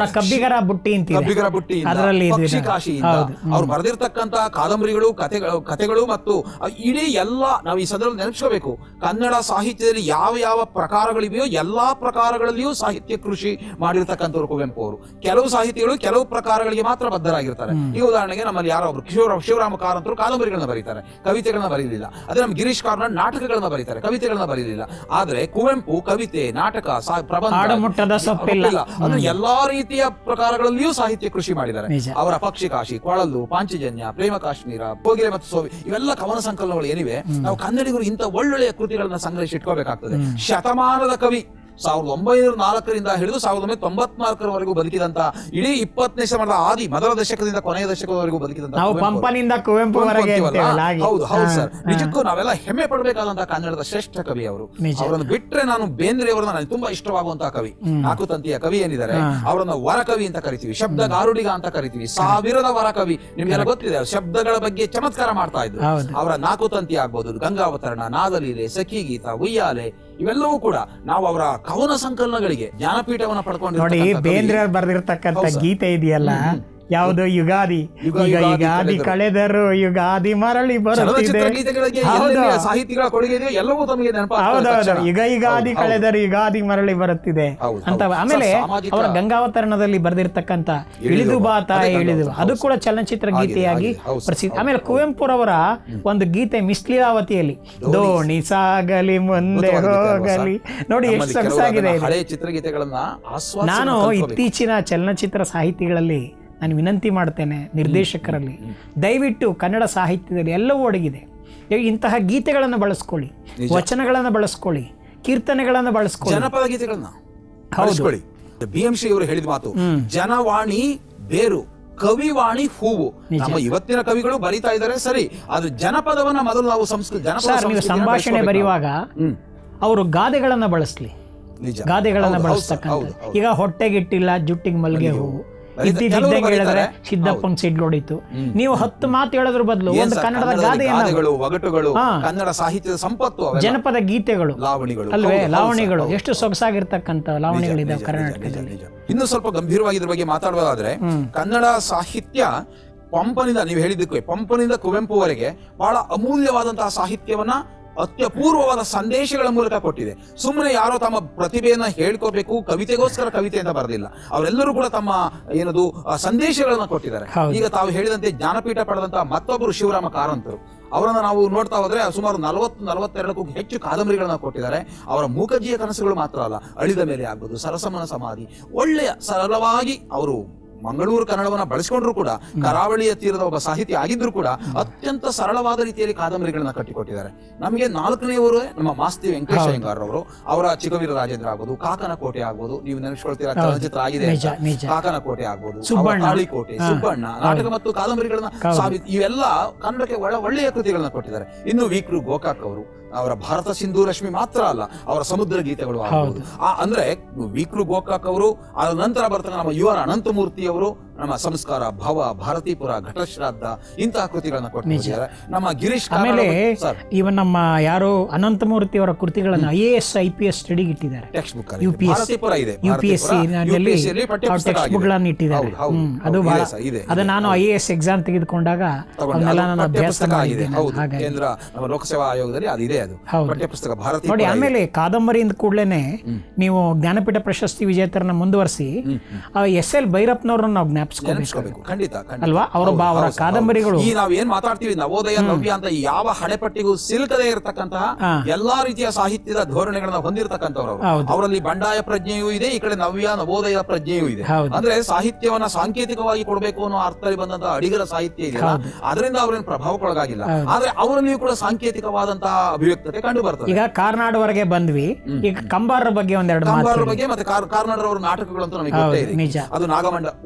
S1: ಕಬ್ಬಿಗರ ಬುಟ್ಟಿ ಅಂತಿದೆ
S2: ಕಬ್ಬಿಗರ ಬುಟ್ಟಿ
S1: ಅದರಲ್ಲಿ ಇದು
S2: ಪಕ್ಷಿ
S1: ಇದೆ.
S2: ಕಾಶಿಯಿಂದ
S1: ಹೌದು.
S2: ಅವ್ರು ಬರೆದಿರ್ತಕ್ಕಂತ ಕಾದಂಬರಿಗಳು ಕಥೆಗಳು ಕಥೆಗಳು ಮತ್ತು ಅ, ಇಡೀ ಎಲ್ಲ ನಾವು ಈ ಸಂದರ್ಭದಲ್ಲಿ ನೆನಪಿಸ್ಕೋಬೇಕು ಕನ್ನಡ ಸಾಹಿತ್ಯದಲ್ಲಿ ಯಾವ ಯಾವ ಪ್ರಕಾರಗಳಿವೆಯೋ ಎಲ್ಲಾ ಪ್ರಕಾರಗಳಲ್ಲಿಯೂ ಸಾಹಿತ್ಯ ಕೃಷಿ ಮಾಡಿರ್ತಕ್ಕಂಥವ್ರು ಕುವೆಂಪು ಅವರು ಕೆಲವು ಸಾಹಿತಿಗಳು ಕೆಲವು ಪ್ರಕಾರಗಳಿಗೆ ಮಾತ್ರ ಬದ್ಧರಾಗಿರ್ತಾರೆ ಈಗ ಉದಾಹರಣೆಗೆ ನಮ್ಮಲ್ಲಿ ಯಾರೋ ಒಬ್ರು ಶಿವರಾಮ ಶಿವರಾಮ ಕಾರಂತರು ಕಾದಂಬರಿಗಳನ್ನ ಬರೀತಾರೆ ಕವಿತೆಗಳನ್ನ ಬರೀಲಿಲ್ಲ ಅದೇ ನಮ್ಮ ಗಿರೀಶ್ ಕಾರ್ನಾಡ್ ನಾಟಕಗಳನ್ನ ಬರೀತಾರೆ ಕವಿತೆಗಳನ್ನ ಬರೀಲಿಲ್ಲ ಆದ್ರೆ ಕುವೆಂಪು ಕವಿತೆ ನಾಟಕ ಸಾ- ಪ್ರಬಂಧ
S1: ಆಡುಮುಟ್ಟದ ಸೊಪ್ಪಿಲ್ಲ.
S2: ಸೊಪ್ಪಿಲ್ಲ. ಅಂದ್ರೆ ಎಲ್ಲಾ ರೀತಿಯ ಪ್ರಕಾರಗಳಲ್ಲಿಯೂ ಸಾಹಿತ್ಯ ಕೃಷಿ ಮಾಡಿದ್ದಾರೆ
S1: ನಿಜ.
S2: ಅವರ ಪಕ್ಷಿ ಕಾಶಿ ಕೊಳಲು ಪಾಂಚಜನ್ಯ ಪ್ರೇಮ ಕಾಶ್ಮೀರ ಕೋಗಿಲೆ ಮತ್ತು ಸೋವಿ ಇವೆಲ್ಲ ಕವನ ಸಂಕಲನಗಳು ಏನಿವೆ ನಾವು ಕನ್ನಡಿಗರು ಇಂಥ ಒಳ್ಳೊಳ್ಳೆಯ ಕೃತಿಗಳನ್ನ ಸಂಗ್ರಹಿಸಿ ಇಟ್ಕೋಬೇಕಾಗ್ತದೆ ಶತಮಾನದ ಕವಿ ಸಾವಿರದ ಒಂಬೈನೂರ ನಾಲ್ಕರಿಂದ ಹಿಡಿದು ಸಾವಿರದ ಒಂಬೈನೂರ ತೊಂಬತ್ನಾಲ್ಕರವರೆಗೂ ಬದುಕಿದಂತ ಇಡೀ ಇಪ್ಪತ್ತನೇ ಶತಮಾನದ ಆದಿ ಮೊದಲ ದಶಕದಿಂದ ಕೊನೆಯ ದಶಕದವರೆಗೂ ಬದುಕಿದಂತ
S1: ನಾವು
S2: ಕುವೆಂಪು ಅವರು.
S1: ಪಂಪನಿಂದ ಕುವೆಂಪುವರೆಗೆ
S2: ಕುವೆಂಪು
S1: ಅಂತೇವಲ್ಲ
S2: ಅಂತೀವಲ್ಲ?
S1: ಹಾಗೆ
S2: ಹೌದು ಹೌದು
S1: ಹಾ,
S2: ಸರ್
S1: ಹಾ.
S2: ನಿಜಕ್ಕೂ ನಾವೆಲ್ಲ ಹೆಮ್ಮೆ ಪಡಬೇಕಾದಂತಹ ಕನ್ನಡದ ಶ್ರೇಷ್ಠ ಕವಿ ಅವರು
S1: ನಿಜ.
S2: ಅವರನ್ನು ಬಿಟ್ರೆ ನಾನು ಬೇಂದ್ರೆ ಅವರನ್ನ ನನಗೆ ತುಂಬಾ ಇಷ್ಟವಾಗುವಂತಹ ಕವಿ ನಾಲ್ಕು ತಂತಿಯ ಕವಿ ಏನಿದ್ದಾರೆ ಅವರನ್ನ ವರ ಕವಿ ಅಂತ ಕರಿತೀವಿ ಶಬ್ದ ಗಾರುಡಿಗ ಅಂತ ಕರಿತೀವಿ ಸಾವಿರದ ವರ ಕವಿ ನಿಮ್ಗೆಲ್ಲ ಗೊತ್ತಿದೆ ಅವ್ರು ಶಬ್ದಗಳ ಬಗ್ಗೆ ಚಮತ್ಕಾರ ಮಾಡ್ತಾ ಇದ್ರು
S1: ಹೌದು.
S2: ಅವರ ನಾಲ್ಕು ತಂತಿ ಆಗ್ಬೋದು ಗಂಗಾವತರಣ ನಾದಲೀಲೆ ಸಖಿ ಗೀತ ಉಯ್ಯಾಲೆ ಇವೆಲ್ಲವೂ ಕೂಡ ನಾವು ಅವರ ಕವನ ಸಂಕಲನಗಳಿಗೆ ಜ್ಞಾನಪೀಠವನ್ನ
S1: ನೋಡಿ
S2: ಪಡ್ಕೊಂಡಿರ್ತಕ್ಕಂಥ ಕವಿ.
S1: ಬೇಂದ್ರೆ ಅವ್ರು ಬರೆದಿರ್ತಕ್ಕಂಥ
S2: ಹೌದು ಸರ್.
S1: ಗೀತೆ ಇದೆಯಲ್ಲ ಯಾವುದು ಯುಗಾದಿ
S2: ಯುಗ
S1: ಈಗ
S2: ಯುಗಾದಿ
S1: ಯುಗಾದಿ ಕಳೆದರು ಯುಗಾದಿ ಮರಳಿ ಬರುತ್ತಿದೆ
S2: ಚಲನಚಿತ್ರ ಗೀತೆಗಳಿಗೆ
S1: ಹೌದು
S2: ಎಲ್ಲೆಲ್ಲಿ ಸಾಹಿತಿಗಳ ಕೊಡುಗೆ ಇದೆಯೋ ಎಲ್ಲವೂ ತಮಗೆ
S1: ಹೌದೌದು
S2: ನೆನಪಾಗ್ತದೆ
S1: ಯುಗ ಯುಗಾದಿ
S2: ಹೌದು,
S1: ಕಳೆದರು ಯುಗಾದಿ ಮರಳಿ ಬರುತ್ತಿದೆ
S2: ಹೌದು,
S1: ಅಂತ
S2: ಹೌದು.
S1: ಆಮೇಲೆ
S2: ಸರ್, ಸಾಮಾಜಿಕ-
S1: ಅವರ ಗಂಗಾವತರಣದಲ್ಲಿ ಬರೆದಿರ್ತಕ್ಕಂಥ
S2: ಇಳಿದು
S1: ಇಳಿದು
S2: ಬಾ,
S1: ಬಾತ
S2: ಅದೇ
S1: ಇಳಿದು
S2: ಗಂಗಾವತರಣ,
S1: ಅದು
S2: ಹೌದು
S1: ಕೂಡ ಚಲನಚಿತ್ರ
S2: ಆಗಿದೆ,
S1: ಗೀತೆಯಾಗಿ
S2: ಆಗಿದೆ, ಹೌದು ಸರ್,
S1: ಪ್ರಸಿದ್ಧ
S2: ಹೌದು,
S1: ಆಮೇಲೆ ಕುವೆಂಪುರವರ ಒಂದು ಗೀತೆ ಮಿಸ್ಲೀಲಾವತಿಯಲ್ಲಿ ದೋಣಿ ಸಾಗಲಿ ಮುಂದೆ
S2: ಅದ್ಭುತವಾದ ಗೀತೆ ಅಲ್ವಾ
S1: ಹೋಗಲಿ
S2: ಸರ್?
S1: ನೋಡಿ
S2: ನಮ್ಮಲ್ಲಿ
S1: ಎಷ್ಟು
S2: ಕೆಲವು
S1: ಸೊಗಸಾಗಿದೆ
S2: ಅದನ್ನ
S1: ಇದು.
S2: ಹಳೆಯ ಚಿತ್ರಗೀತೆಗಳನ್ನ ಆಸ್ವಾದಿಸಿ
S1: ನಾನು
S2: ನಾವು ಕಲ್ತ್ಕೋಬೇಕು.
S1: ಇತ್ತೀಚಿನ ಚಲನಚಿತ್ರ ಸಾಹಿತಿಗಳಲ್ಲಿ ನಾನು ವಿನಂತಿ ಮಾಡ್ತೇನೆ ನಿರ್ದೇಶಕರಲ್ಲಿ ದಯವಿಟ್ಟು ಕನ್ನಡ ಸಾಹಿತ್ಯದಲ್ಲಿ ಎಲ್ಲವೂ ಒಡಗಿದೆ ಈಗ ಇಂತಹ ಗೀತೆಗಳನ್ನು ಬಳಸ್ಕೊಳ್ಳಿ ವಚನಗಳನ್ನು ಬಳಸ್ಕೊಳ್ಳಿ ಕೀರ್ತನೆಗಳನ್ನು ಬಳಸ್ಕೊಳ್ಳಿ
S2: ಜನಪದ ಗೀತೆಗಳನ್ನ ಬಳಸ್ಕೊಳ್ಳಿ ಬಿ ಎಂ ಶ್ರೀ ಅವರು ಹೇಳಿದ ಮಾತು ಜನವಾಣಿ ಬೇರು ಕವಿವಾಣಿ ಹೂವು ನಮ್ಮ ಇವತ್ತಿನ ಕವಿಗಳು ಬರಿತಾ ಇದ್ದಾರೆ ಸರಿ ಅದು ಜನಪದವನ್ನ ಮೊದಲು ನಾವು ಸಂಸ್ಕೃತಿ ಜನಪದ
S1: ಸರ್ ನೀವು
S2: ಸಂಸ್ಕೃತಿಯನ್ನ
S1: ಸಂಭಾಷಣೆ
S2: ಬೆಳೆಸ್ಕೋಬೇಕು
S1: ಬರೆಯುವಾಗ
S2: ಹ್ಮ್
S1: ಅವರು ಗಾದೆಗಳನ್ನ ಬಳಸ್ಲಿ
S2: ನಿಜ
S1: ಗಾದೆಗಳನ್ನ
S2: ಹೌದು, ಹೌದು ಸರ್,
S1: ಬಳಸ್ತಕ್ಕಂಥ
S2: ಹೌದು, ಹೌದು.
S1: ಈಗ ಹೊಟ್ಟೆಗಿಟ್ಟಿಲ್ಲ ಜುಟ್ಟಿಗೆ ಮಲ್ಗೆ ಹೂವು
S2: ಬರೀತಾರೆ.
S1: ಇದ್ದಿದ್ದಂಗೆ
S2: ಕೆಲವರು
S1: ಹೇಳಿದ್ರೆ
S2: ಬರೀತಾರೆ.
S1: ಸಿದ್ದಪ್ಪನ ಸಿಡ್ಲೊಡಿತು ನೀವು ಹತ್ತು ಮಾತು ಹೇಳೋದ್ರ ಬದಲು
S2: ಏನ್
S1: ಒಂದು
S2: ಸರ್,
S1: ಕನ್ನಡದ
S2: ಕನ್ನಡದಲ್ಲಿ
S1: ಗಾದೆಯನ್ನ
S2: ಗಾದೆಗಳು ಒಗಟುಗಳು
S1: ಹಾ.
S2: ಕನ್ನಡ ಸಾಹಿತ್ಯದ ಸಂಪತ್ತು ಅವೆಲ್ಲ.
S1: ಜನಪದ ಗೀತೆಗಳು
S2: ಲಾವಣಿಗಳು
S1: ಅಲ್ವೇ
S2: ಹೌದು, ಹೌದು
S1: ಲಾವಣಿಗಳು
S2: ಸರ್, ಹೌದು.
S1: ಎಷ್ಟು ಸೊಗಸಾಗಿರ್ತಕ್ಕಂಥ ಲಾವಣಿಗಳಿದಾವೆ
S2: ನಿಜ,
S1: ಕರ್ನಾಟಕದಲ್ಲಿ
S2: ನಿಜ, ನಿಜ. ಇನ್ನು ಸ್ವಲ್ಪ ಗಂಭೀರವಾಗಿ ಇದ್ರ ಬಗ್ಗೆ ಮಾತಾಡೋದಾದ್ರೆ ಕನ್ನಡ ಸಾಹಿತ್ಯ ಪಂಪನಿಂದ ನೀವು ಹೇಳಿದ್ದಕ್ಕೆ ಪಂಪನಿಂದ ಕುವೆಂಪುವರೆಗೆ ಬಹಳ ಅಮೂಲ್ಯವಾದಂತಹ ಸಾಹಿತ್ಯವನ್ನ ಅತ್ಯಪೂರ್ವವಾದ ಸಂದೇಶಗಳ ಮೂಲಕ ಕೊಟ್ಟಿದೆ ಸುಮ್ಮನೆ ಯಾರೋ ತಮ್ಮ ಪ್ರತಿಭೆಯನ್ನ ಹೇಳ್ಕೋಬೇಕು ಕವಿತೆಗೋಸ್ಕರ ಕವಿತೆ ಅಂತ ಬರಲಿಲ್ಲ ಅವರೆಲ್ಲರೂ ಕೂಡ ತಮ್ಮ ಏನದು ಆ, ಸಂದೇಶಗಳನ್ನ ಕೊಟ್ಟಿದ್ದಾರೆ
S1: ಹೌದು.
S2: ಈಗ ತಾವು ಹೇಳಿದಂತೆ ಜ್ಞಾನಪೀಠ ಪಡೆದಂತಹ ಮತ್ತೊಬ್ಬರು ಶಿವರಾಮ ಕಾರಂತರು ಅವರನ್ನ ನಾವು ನೋಡ್ತಾ ಹೋದ್ರೆ ಸುಮಾರು ನಲವತ್ತು ನಲವತ್ತೆರಡಕ್ಕೂ ಹೆಚ್ಚು ಕಾದಂಬರಿಗಳನ್ನ ಕೊಟ್ಟಿದ್ದಾರೆ ಅವರ ಮೂಕಜ್ಜಿಯ ಕನಸುಗಳು ಮಾತ್ರ ಅಲ್ಲ ಅಳಿದ ಮೇಲೆ ಆಗ್ಬೋದು ಸರಸಮನ ಸಮಾಧಿ ಒಳ್ಳೆಯ ಸರಳವಾಗಿ ಅವರು ಮಂಗಳೂರು ಕನ್ನಡವನ್ನ ಬಳಸಿಕೊಂಡ್ರು ಕೂಡ ಕರಾವಳಿಯ ತೀರದ ಒಬ್ಬ ಸಾಹಿತಿ ಆಗಿದ್ರು ಕೂಡ ಅತ್ಯಂತ ಸರಳವಾದ ರೀತಿಯಲ್ಲಿ ಕಾದಂಬರಿಗಳನ್ನ ಕಟ್ಟಿಕೊಟ್ಟಿದ್ದಾರೆ ನಮಗೆ ನಾಲ್ಕನೆಯವರು ನಮ್ಮ ಮಾಸ್ತಿ ವೆಂಕಟೇಶ ಅಯ್ಯಂಗಾರ್ ಅವರು ಅವರ ಚಿಕ್ಕವೀರ ರಾಜೇಂದ್ರ ಆಗ್ಬೋದು ಕಾಕನ ಕೋಟೆ ಆಗ್ಬೋದು ನೀವು ನೆನೆಸ್ಕೊಳ್ತೀರಾ ಚಲನಚಿತ್ರ ಆಗಿದೆ
S1: ನಿಜ,
S2: ಅಂತ.
S1: ನಿಜ.
S2: ಕಾಕನ ಕೋಟೆ ಆಗ್ಬೋದು ಅವರ
S1: ಸುಬ್ಬಣ್ಣ.
S2: ತಾಳಿಕೋಟೆ ಸುಬ್ಬಣ್ಣ ನಾಟಕ ಮತ್ತು ಕಾದಂಬರಿಗಳನ್ನ ಸಾಬಿ ಇವೆಲ್ಲ ಕನ್ನಡಕ್ಕೆ ಒಳ್ಳೆ ಒಳ್ಳೆಯ ಕೃತಿಗಳನ್ನ ಕೊಟ್ಟಿದ್ದಾರೆ ಇನ್ನು ವೀಕ್ರು ಗೋಕಾಕ್ ಅವರು ಅವರ ಭಾರತ ಸಿಂಧು ರಶ್ಮಿ ಮಾತ್ರ ಅಲ್ಲ ಅವರ ಸಮುದ್ರ ಗೀತೆಗಳು ಆಗ್ಬೋದು ಆ ಅಂದ್ರೆ ವೀಕ್ರು ಗೋಕಾಕ್ ಅವರು ಅದ ನಂತರ ಬರ್ತಾನೆ ನಮ್ಮ ಯುವರ ಅನಂತಮೂರ್ತಿ ಅವರು ನಮ್ಮ ಸಂಸ್ಕಾರ ಭವ ಭಾರತೀಪುರ ಘಟಶ್ರಾದ್ದ ಇಂತಹ ಕೃತಿಗಳನ್ನ ಕೊಟ್ಟಿದ್ದಾರೆ ನಮ್ಮ ಗಿರೀಶ್
S1: ಆಮೇಲೆ
S2: ಕಾರ್ನಾಡ್ ಸರ್
S1: ಇವನ್ ನಮ್ಮ ಯಾರೋ ಅನಂತಮೂರ್ತಿ ಅವರ ಕೃತಿಗಳನ್ನು I A S I P S study ಇಟ್ಟಿದ್ದಾರೆ
S2: ಟೆಕ್ಸ್ಟ್ ಬುಕ್
S1: UPSC
S2: ಭಾರತೀಪುರ ಇದೆ
S1: ಯು ಪಿ ಎಸ್ ಸಿ ನಲ್ಲಿ ಟೆಕ್ಸ್ಟ್ ಬುಕ್ಗಳನ್ನು ಇಟ್ಟಿದ್ದಾರೆ ಹ್ಮ್, ಅದು ಬಹಳ
S2: ಇದೆ
S1: ಅದು ನಾನು ಐ ಎ ಎಸ್ ಎಕ್ಸಾಮ್ ತೆಗೆದುಕೊಂಡಾಗ ಅವನ್ನೆಲ್ಲ ನಾನು ಅಭ್ಯಾಸ
S2: ಪಠ್ಯಪುಸ್ತಕ ಆಗಿದೆ
S1: ಮಾಡಿದ್ದೇನೆ
S2: ಹೌದು
S1: ಹಾಗಾಗಿ
S2: ಕೇಂದ್ರ ನಮ್ಮ ಲೋಕಸೇವಾ ಆಯೋಗದಲ್ಲಿ ಅದಿದೆ ಅದು
S1: ಹೌದು.
S2: ಪಠ್ಯಪುಸ್ತಕ ಭಾರತೀಯ
S1: ನೋಡಿ ಆಮೇಲೆ ಕಾದಂಬರಿಯಿಂದ ಕೂಡಲೇ ನೀವು ಜ್ಞಾನಪೀಠ ಪ್ರಶಸ್ತಿ ವಿಜೇತರನ್ನ ಮುಂದುವರಿಸಿ ಎಸ್ ಎಲ್ ಭೈರಪ್ಪನವ್ರನ್ನ ನಾವು ಜ್ಞಾಪಿಸ್ಕೋಬೇಕು
S2: ನೆನಪಿಸ್ಕೋಬೇಕು ಖಂಡಿತ ಖಂಡಿತ.
S1: ಅಲ್ವಾ? ಅವರ
S2: ಹೌದು,
S1: ಬಾ- ಅವರ
S2: ಹೌದು, ಹೌದು.
S1: ಕಾದಂಬರಿಗಳು-
S2: ಈ ನಾವ್ ಏನ್ ಮಾತಾಡ್ತೀವಿ ನವೋದಯ ನವ್ಯ ಅಂತ ಯಾವ ಹಣೆಪಟ್ಟಿಗೂ ಸಿಲುಕದೇ ಇರತಕ್ಕಂತಹ
S1: ಹಾ.
S2: ಎಲ್ಲಾ ರೀತಿಯ ಸಾಹಿತ್ಯದ ಧೋರಣೆಗಳನ್ನ ಹೊಂದಿರತಕ್ಕಂಥವ್ರು ಅವರು.
S1: ಹೌದು.
S2: ಅವರಲ್ಲಿ ಬಂಡಾಯ ಪ್ರಜ್ಞೆಯೂ ಇದೆ ಈ ಕಡೆ ನವ್ಯ ನವೋದಯ ಪ್ರಜ್ಞೆಯೂ ಇದೆ
S1: ಹೌದು.
S2: ಅಂದ್ರೆ ಸಾಹಿತ್ಯವನ್ನ ಸಾಂಕೇತಿಕವಾಗಿ ಕೊಡಬೇಕು ಅನ್ನೋ ಅರ್ಥದಲ್ಲಿ ಬಂದಂತಹ ಅಡಿಗರ ಸಾಹಿತ್ಯ ಇದೆಯಲ್ಲ ಅದರಿಂದ ಅವ್ರೇನ್ ಪ್ರಭಾವಕ್ಕೊಳಗಾಗಿಲ್ಲ ಆದ್ರೆ ಅವರಲ್ಲಿಯೂ ಕೂಡ ಸಾಂಕೇತಿಕವಾದಂತಹ ಅಭಿವ್ಯಕ್ತತೆ ಕಂಡು ಬರ್ತದೆ
S1: ಈಗ ಕಾರ್ನಾಡ್ವರೆಗೆ ಬಂದ್ವಿ ಈಗ ಕಂಬಾರರ ಬಗ್ಗೆ ಒಂದೆರಡು ಮಾತು
S2: ಕಂಬಾರರ ಬಗ್ಗೆ ಮತ್ತೆ ಕಾರ್- ಕಾರ್ನಾಡರವರ ನಾಟಕಗಳು ಅಂತ ನಮಗೆ ಗೊತ್ತೇ ಇದೆ
S1: ನಿಜ
S2: ಅದು ನಾಗಮಂಡ ಓ ನೀವು ಅಲ್ಲಿ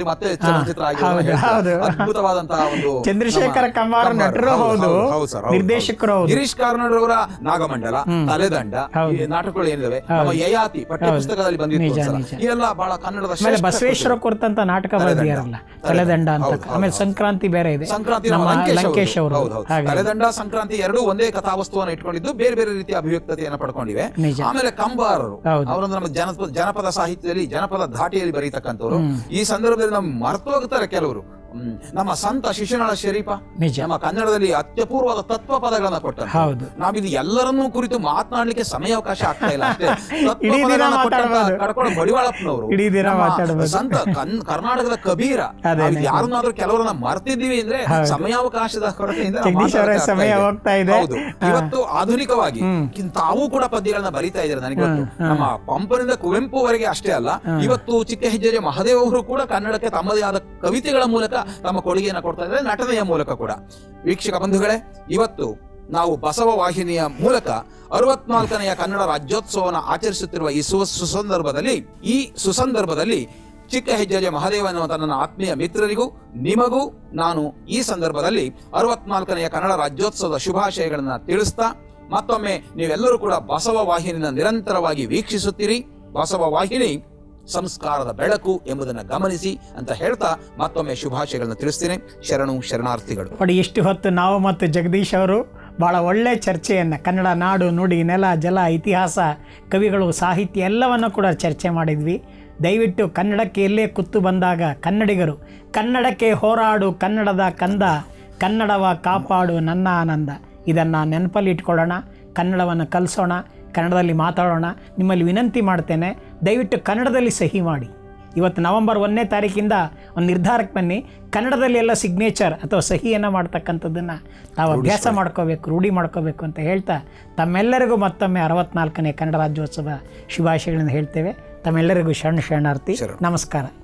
S2: ಕನ್ನಡದಲ್ಲಿ ಮತ್ತೆ ಚಲನಚಿತ್ರ ಆಗಿರೋದನ್ನ
S1: ಹೌದು,
S2: ಹೇಳ್ತಾರೆ.
S1: ಹೌದು.
S2: ಅದ್ಭುತವಾದಂತಹ ಒಂದು
S1: ಚಂದ್ರಶೇಖರ
S2: ನಮ್ಮ-
S1: ಕಂಬಾರ
S2: ಕಂಬಾರ.
S1: ನಟರು ಹೌದು,
S2: ಹೌದು ಸರ್, ಹೌದು,
S1: ನಿರ್ದೇಶಕರು
S2: ಹೌದು.
S1: ಹೌದು.
S2: ಗಿರೀಶ್ ಕಾರ್ನಾಡ್ರವರ ನಾಗಮಂಡಲ ತಲೆದಂಡ
S1: ಹೌದು.
S2: ಈ ನಾಟಕಗಳು ಏನಿದಾವೆ ನಮ್ಮ ಯಯಾತಿ ಪಠ್ಯ ಪುಸ್ತಕದಲ್ಲಿ ಬಂದಿತ್ತು
S1: ನಿಜ,
S2: ಒಂದ್ಸಲ.
S1: ನಿಜ.
S2: ಇವೆಲ್ಲ ಬಹಳ ಕನ್ನಡದ
S1: ಆಮೇಲೆ
S2: ಶ್ರೇಷ್ಠ
S1: ಬಸವೇಶ್ವರ ಕುರಿತಂತ ನಾಟಕ ಬರೆದಿಯಾರಲ್ಲ ತಲೆದಂಡ ಅಂತ
S2: ಹೌದು, ಹೌದು,
S1: ಆಮೇಲೆ
S2: ಹೌದು.
S1: ಸಂಕ್ರಾಂತಿ ಬೇರೆ ಇದೆ
S2: ಸಂಕ್ರಾಂತಿ
S1: ನಮ್ಮ
S2: ನಮ್ಮ ಲಂಕೇಶ್
S1: ಲಂಕೇಶ್
S2: ಅವರು
S1: ಅವರು
S2: ಹೌದು, ಹೌದು.
S1: ಹಾಗೆ
S2: ತಲೆದಂಡ ಸಂಕ್ರಾಂತಿ ಎರಡೂ ಒಂದೇ ಕಥಾವಸ್ತುವನ್ನು ಇಟ್ಕೊಂಡಿದ್ದು ಬೇರೆ ಬೇರೆ ರೀತಿಯ ಅಭಿವ್ಯಕ್ತತೆಯನ್ನು ಪಡ್ಕೊಂಡಿವೆ
S1: ನಿಜ.
S2: ಆಮೇಲೆ ಕಂಬಾರರು
S1: ಹೌದು.
S2: ಅವರೊಂದು ನಮ್ಮ ಜನಪದ ಜನಪದ ಸಾಹಿತ್ಯದಲ್ಲಿ ಜನಪದ ಧಾಟಿಯಲ್ಲಿ ಬರೀತಕ್ಕಂಥವ್ರು ಈ ಸಂದರ್ಭದಲ್ಲಿ ನಮ್ಮ ಮರ್ತೋಗ್ತಾರೆ ಕೆಲವರು ಹ್ಮ್. ನಮ್ಮ ಸಂತ ಶಿಶುನಾಳ ಶರೀಫ
S1: ನಿಜ.
S2: ನಮ್ಮ ಕನ್ನಡದಲ್ಲಿ ಅತ್ಯಪೂರ್ವವಾದ ತತ್ವ ಪದಗಳನ್ನ ಕೊಟ್ಟ
S1: ಹೌದು.
S2: ನಾವಿದು ಎಲ್ಲರನ್ನೂ ಕುರಿತು ಮಾತನಾಡ್ಲಿಕ್ಕೆ ಸಮಯಾವಕಾಶ ಆಗ್ತಾ ಇಲ್ಲ ಅಷ್ಟೇ ತತ್ವ
S1: ಇಡೀ ದಿನ
S2: ಪದಗಳನ್ನ ಕೊಟ್ಟಂತ
S1: ಮಾತಾಡ್ಬೋದು.
S2: ಕಡ್ಕೊಳ ಮಡಿವಾಳಪ್ಪನವರು
S1: ಇಡೀ ದಿನ
S2: ನಮ್ಮ
S1: ಮಾತಾಡ್ಬೋದು.
S2: ಸಂತ ಕನ್- ಕರ್ನಾಟಕದ ಕಬೀರ
S1: ಅದೇನೆ.
S2: ನಾವ್ ಯಾರನ್ನಾದ್ರೂ ಕೆಲವರನ್ನ ಮರ್ತಿದ್ದೀವಿ ಅಂದ್ರೆ ಸಮಯಾವಕಾಶದ ಕೊರತೆಯಿಂದ ನಾವು
S1: ಜಗದೀಶ್ ಅವರೇ,
S2: ಮಾತಾಡಕ್ಕೆ
S1: ಸಮಯ
S2: ಆಗ್ತಾ
S1: ಹೋಗ್ತಾ ಇದೆ.
S2: ಹೌದು ಇವತ್ತು ಆಧುನಿಕವಾಗಿ ಕಿನ್- ತಾವು ಕೂಡ ಪದ್ಯಗಳನ್ನ ಬರೀತಾ ಇದ್ದಾರೆ ನನಗೆ ಗೊತ್ತು ನಮ್ಮ ಪಂಪನಿಂದ ಕುವೆಂಪುವರೆಗೆ ಅಷ್ಟೇ ಅಲ್ಲ ಇವತ್ತು ಚಿಕ್ಕ ಹೆಜ್ಜೆಯ ಮಹದೇವ್ ಅವರು ಕೂಡ ಕನ್ನಡಕ್ಕೆ ತಮ್ಮದೇ ಆದ ಕವಿತೆಗಳ ಮೂಲಕ ತಮ್ಮ ಕೊಡುಗೆಯನ್ನ ಕೊಡ್ತಾ ಇದ್ದಾರೆ ನಟನೆಯ ಮೂಲಕ ಕೂಡ ವೀಕ್ಷಕ ಬಂಧುಗಳೇ ಇವತ್ತು ನಾವು ಬಸವ ವಾಹಿನಿಯ ಮೂಲಕ ಅರವತ್ನಾಲ್ಕನೆಯ ಕನ್ನಡ ರಾಜ್ಯೋತ್ಸವವನ್ನು ಆಚರಿಸುತ್ತಿರುವ ಈ ಸು ಸುಸಂದರ್ಭದಲ್ಲಿ ಈ ಸುಸಂದರ್ಭದಲ್ಲಿ ಚಿಕ್ಕ ಹೆಜ್ಜೆಯ ಮಹದೇವ ಎನ್ನುವಂತ ನನ್ನ ಆತ್ಮೀಯ ಮಿತ್ರರಿಗೂ ನಿಮಗೂ ನಾನು ಈ ಸಂದರ್ಭದಲ್ಲಿ ಅರವತ್ನಾಲ್ಕನೆಯ ಕನ್ನಡ ರಾಜ್ಯೋತ್ಸವದ ಶುಭಾಶಯಗಳನ್ನ ತಿಳಿಸ್ತಾ ಮತ್ತೊಮ್ಮೆ ನೀವೆಲ್ಲರೂ ಕೂಡ ಬಸವ ವಾಹಿನಿನ ನಿರಂತರವಾಗಿ ವೀಕ್ಷಿಸುತ್ತೀರಿ ಬಸವ ವಾಹಿನಿ ಸಂಸ್ಕಾರದ ಬೆಳಕು ಎಂಬುದನ್ನು ಗಮನಿಸಿ ಅಂತ ಹೇಳ್ತಾ ಮತ್ತೊಮ್ಮೆ ಶುಭಾಶಯಗಳನ್ನ ತಿಳಿಸ್ತೇನೆ ಶರಣು ಶರಣಾರ್ಥಿಗಳು
S1: ನೋಡಿ ಇಷ್ಟು ಹೊತ್ತು ನಾವು ಮತ್ತು ಜಗದೀಶ್ ಅವರು ಭಾಳ ಒಳ್ಳೆ ಚರ್ಚೆಯನ್ನು ಕನ್ನಡ ನಾಡು ನುಡಿ ನೆಲ ಜಲ ಇತಿಹಾಸ ಕವಿಗಳು ಸಾಹಿತ್ಯ ಎಲ್ಲವನ್ನು ಕೂಡ ಚರ್ಚೆ ಮಾಡಿದ್ವಿ ದಯವಿಟ್ಟು ಕನ್ನಡಕ್ಕೆ ಎಲ್ಲೇ ಕುತ್ತು ಬಂದಾಗ ಕನ್ನಡಿಗರು ಕನ್ನಡಕ್ಕೆ ಹೋರಾಡು ಕನ್ನಡದ ಕಂದ ಕನ್ನಡವ ಕಾಪಾಡು ನನ್ನ ಆನಂದ ಇದನ್ನು ನೆನಪಲ್ಲಿ ಇಟ್ಕೊಳ್ಳೋಣ ಕನ್ನಡವನ್ನು ಕಲಿಸೋಣ ಕನ್ನಡದಲ್ಲಿ ಮಾತಾಡೋಣ ನಿಮ್ಮಲ್ಲಿ ವಿನಂತಿ ಮಾಡ್ತೇನೆ ದಯವಿಟ್ಟು ಕನ್ನಡದಲ್ಲಿ ಸಹಿ ಮಾಡಿ ಇವತ್ತು ನವೆಂಬರ್ ಒಂದನೇ ತಾರೀಕಿಂದ ಒಂದು ನಿರ್ಧಾರಕ್ಕೆ ಬನ್ನಿ ಕನ್ನಡದಲ್ಲಿ ಎಲ್ಲ ಸಿಗ್ನೇಚರ್ ಅಥವಾ ಸಹಿಯನ್ನು ಮಾಡ್ತಕ್ಕಂಥದ್ದನ್ನು ತಾವು ಅಭ್ಯಾಸ ಮಾಡ್ಕೋಬೇಕು ರೂಢಿ ಮಾಡ್ಕೋಬೇಕು ಅಂತ ಹೇಳ್ತಾ ತಮ್ಮೆಲ್ಲರಿಗೂ ಮತ್ತೊಮ್ಮೆ ಅರವತ್ನಾಲ್ಕನೇ ಕನ್ನಡ ರಾಜ್ಯೋತ್ಸವ ಶುಭಾಶಯಗಳನ್ನು ಹೇಳ್ತೇವೆ ತಮ್ಮೆಲ್ಲರಿಗೂ ಶರಣ ಶರಣಾರ್ಥಿ ನಮಸ್ಕಾರ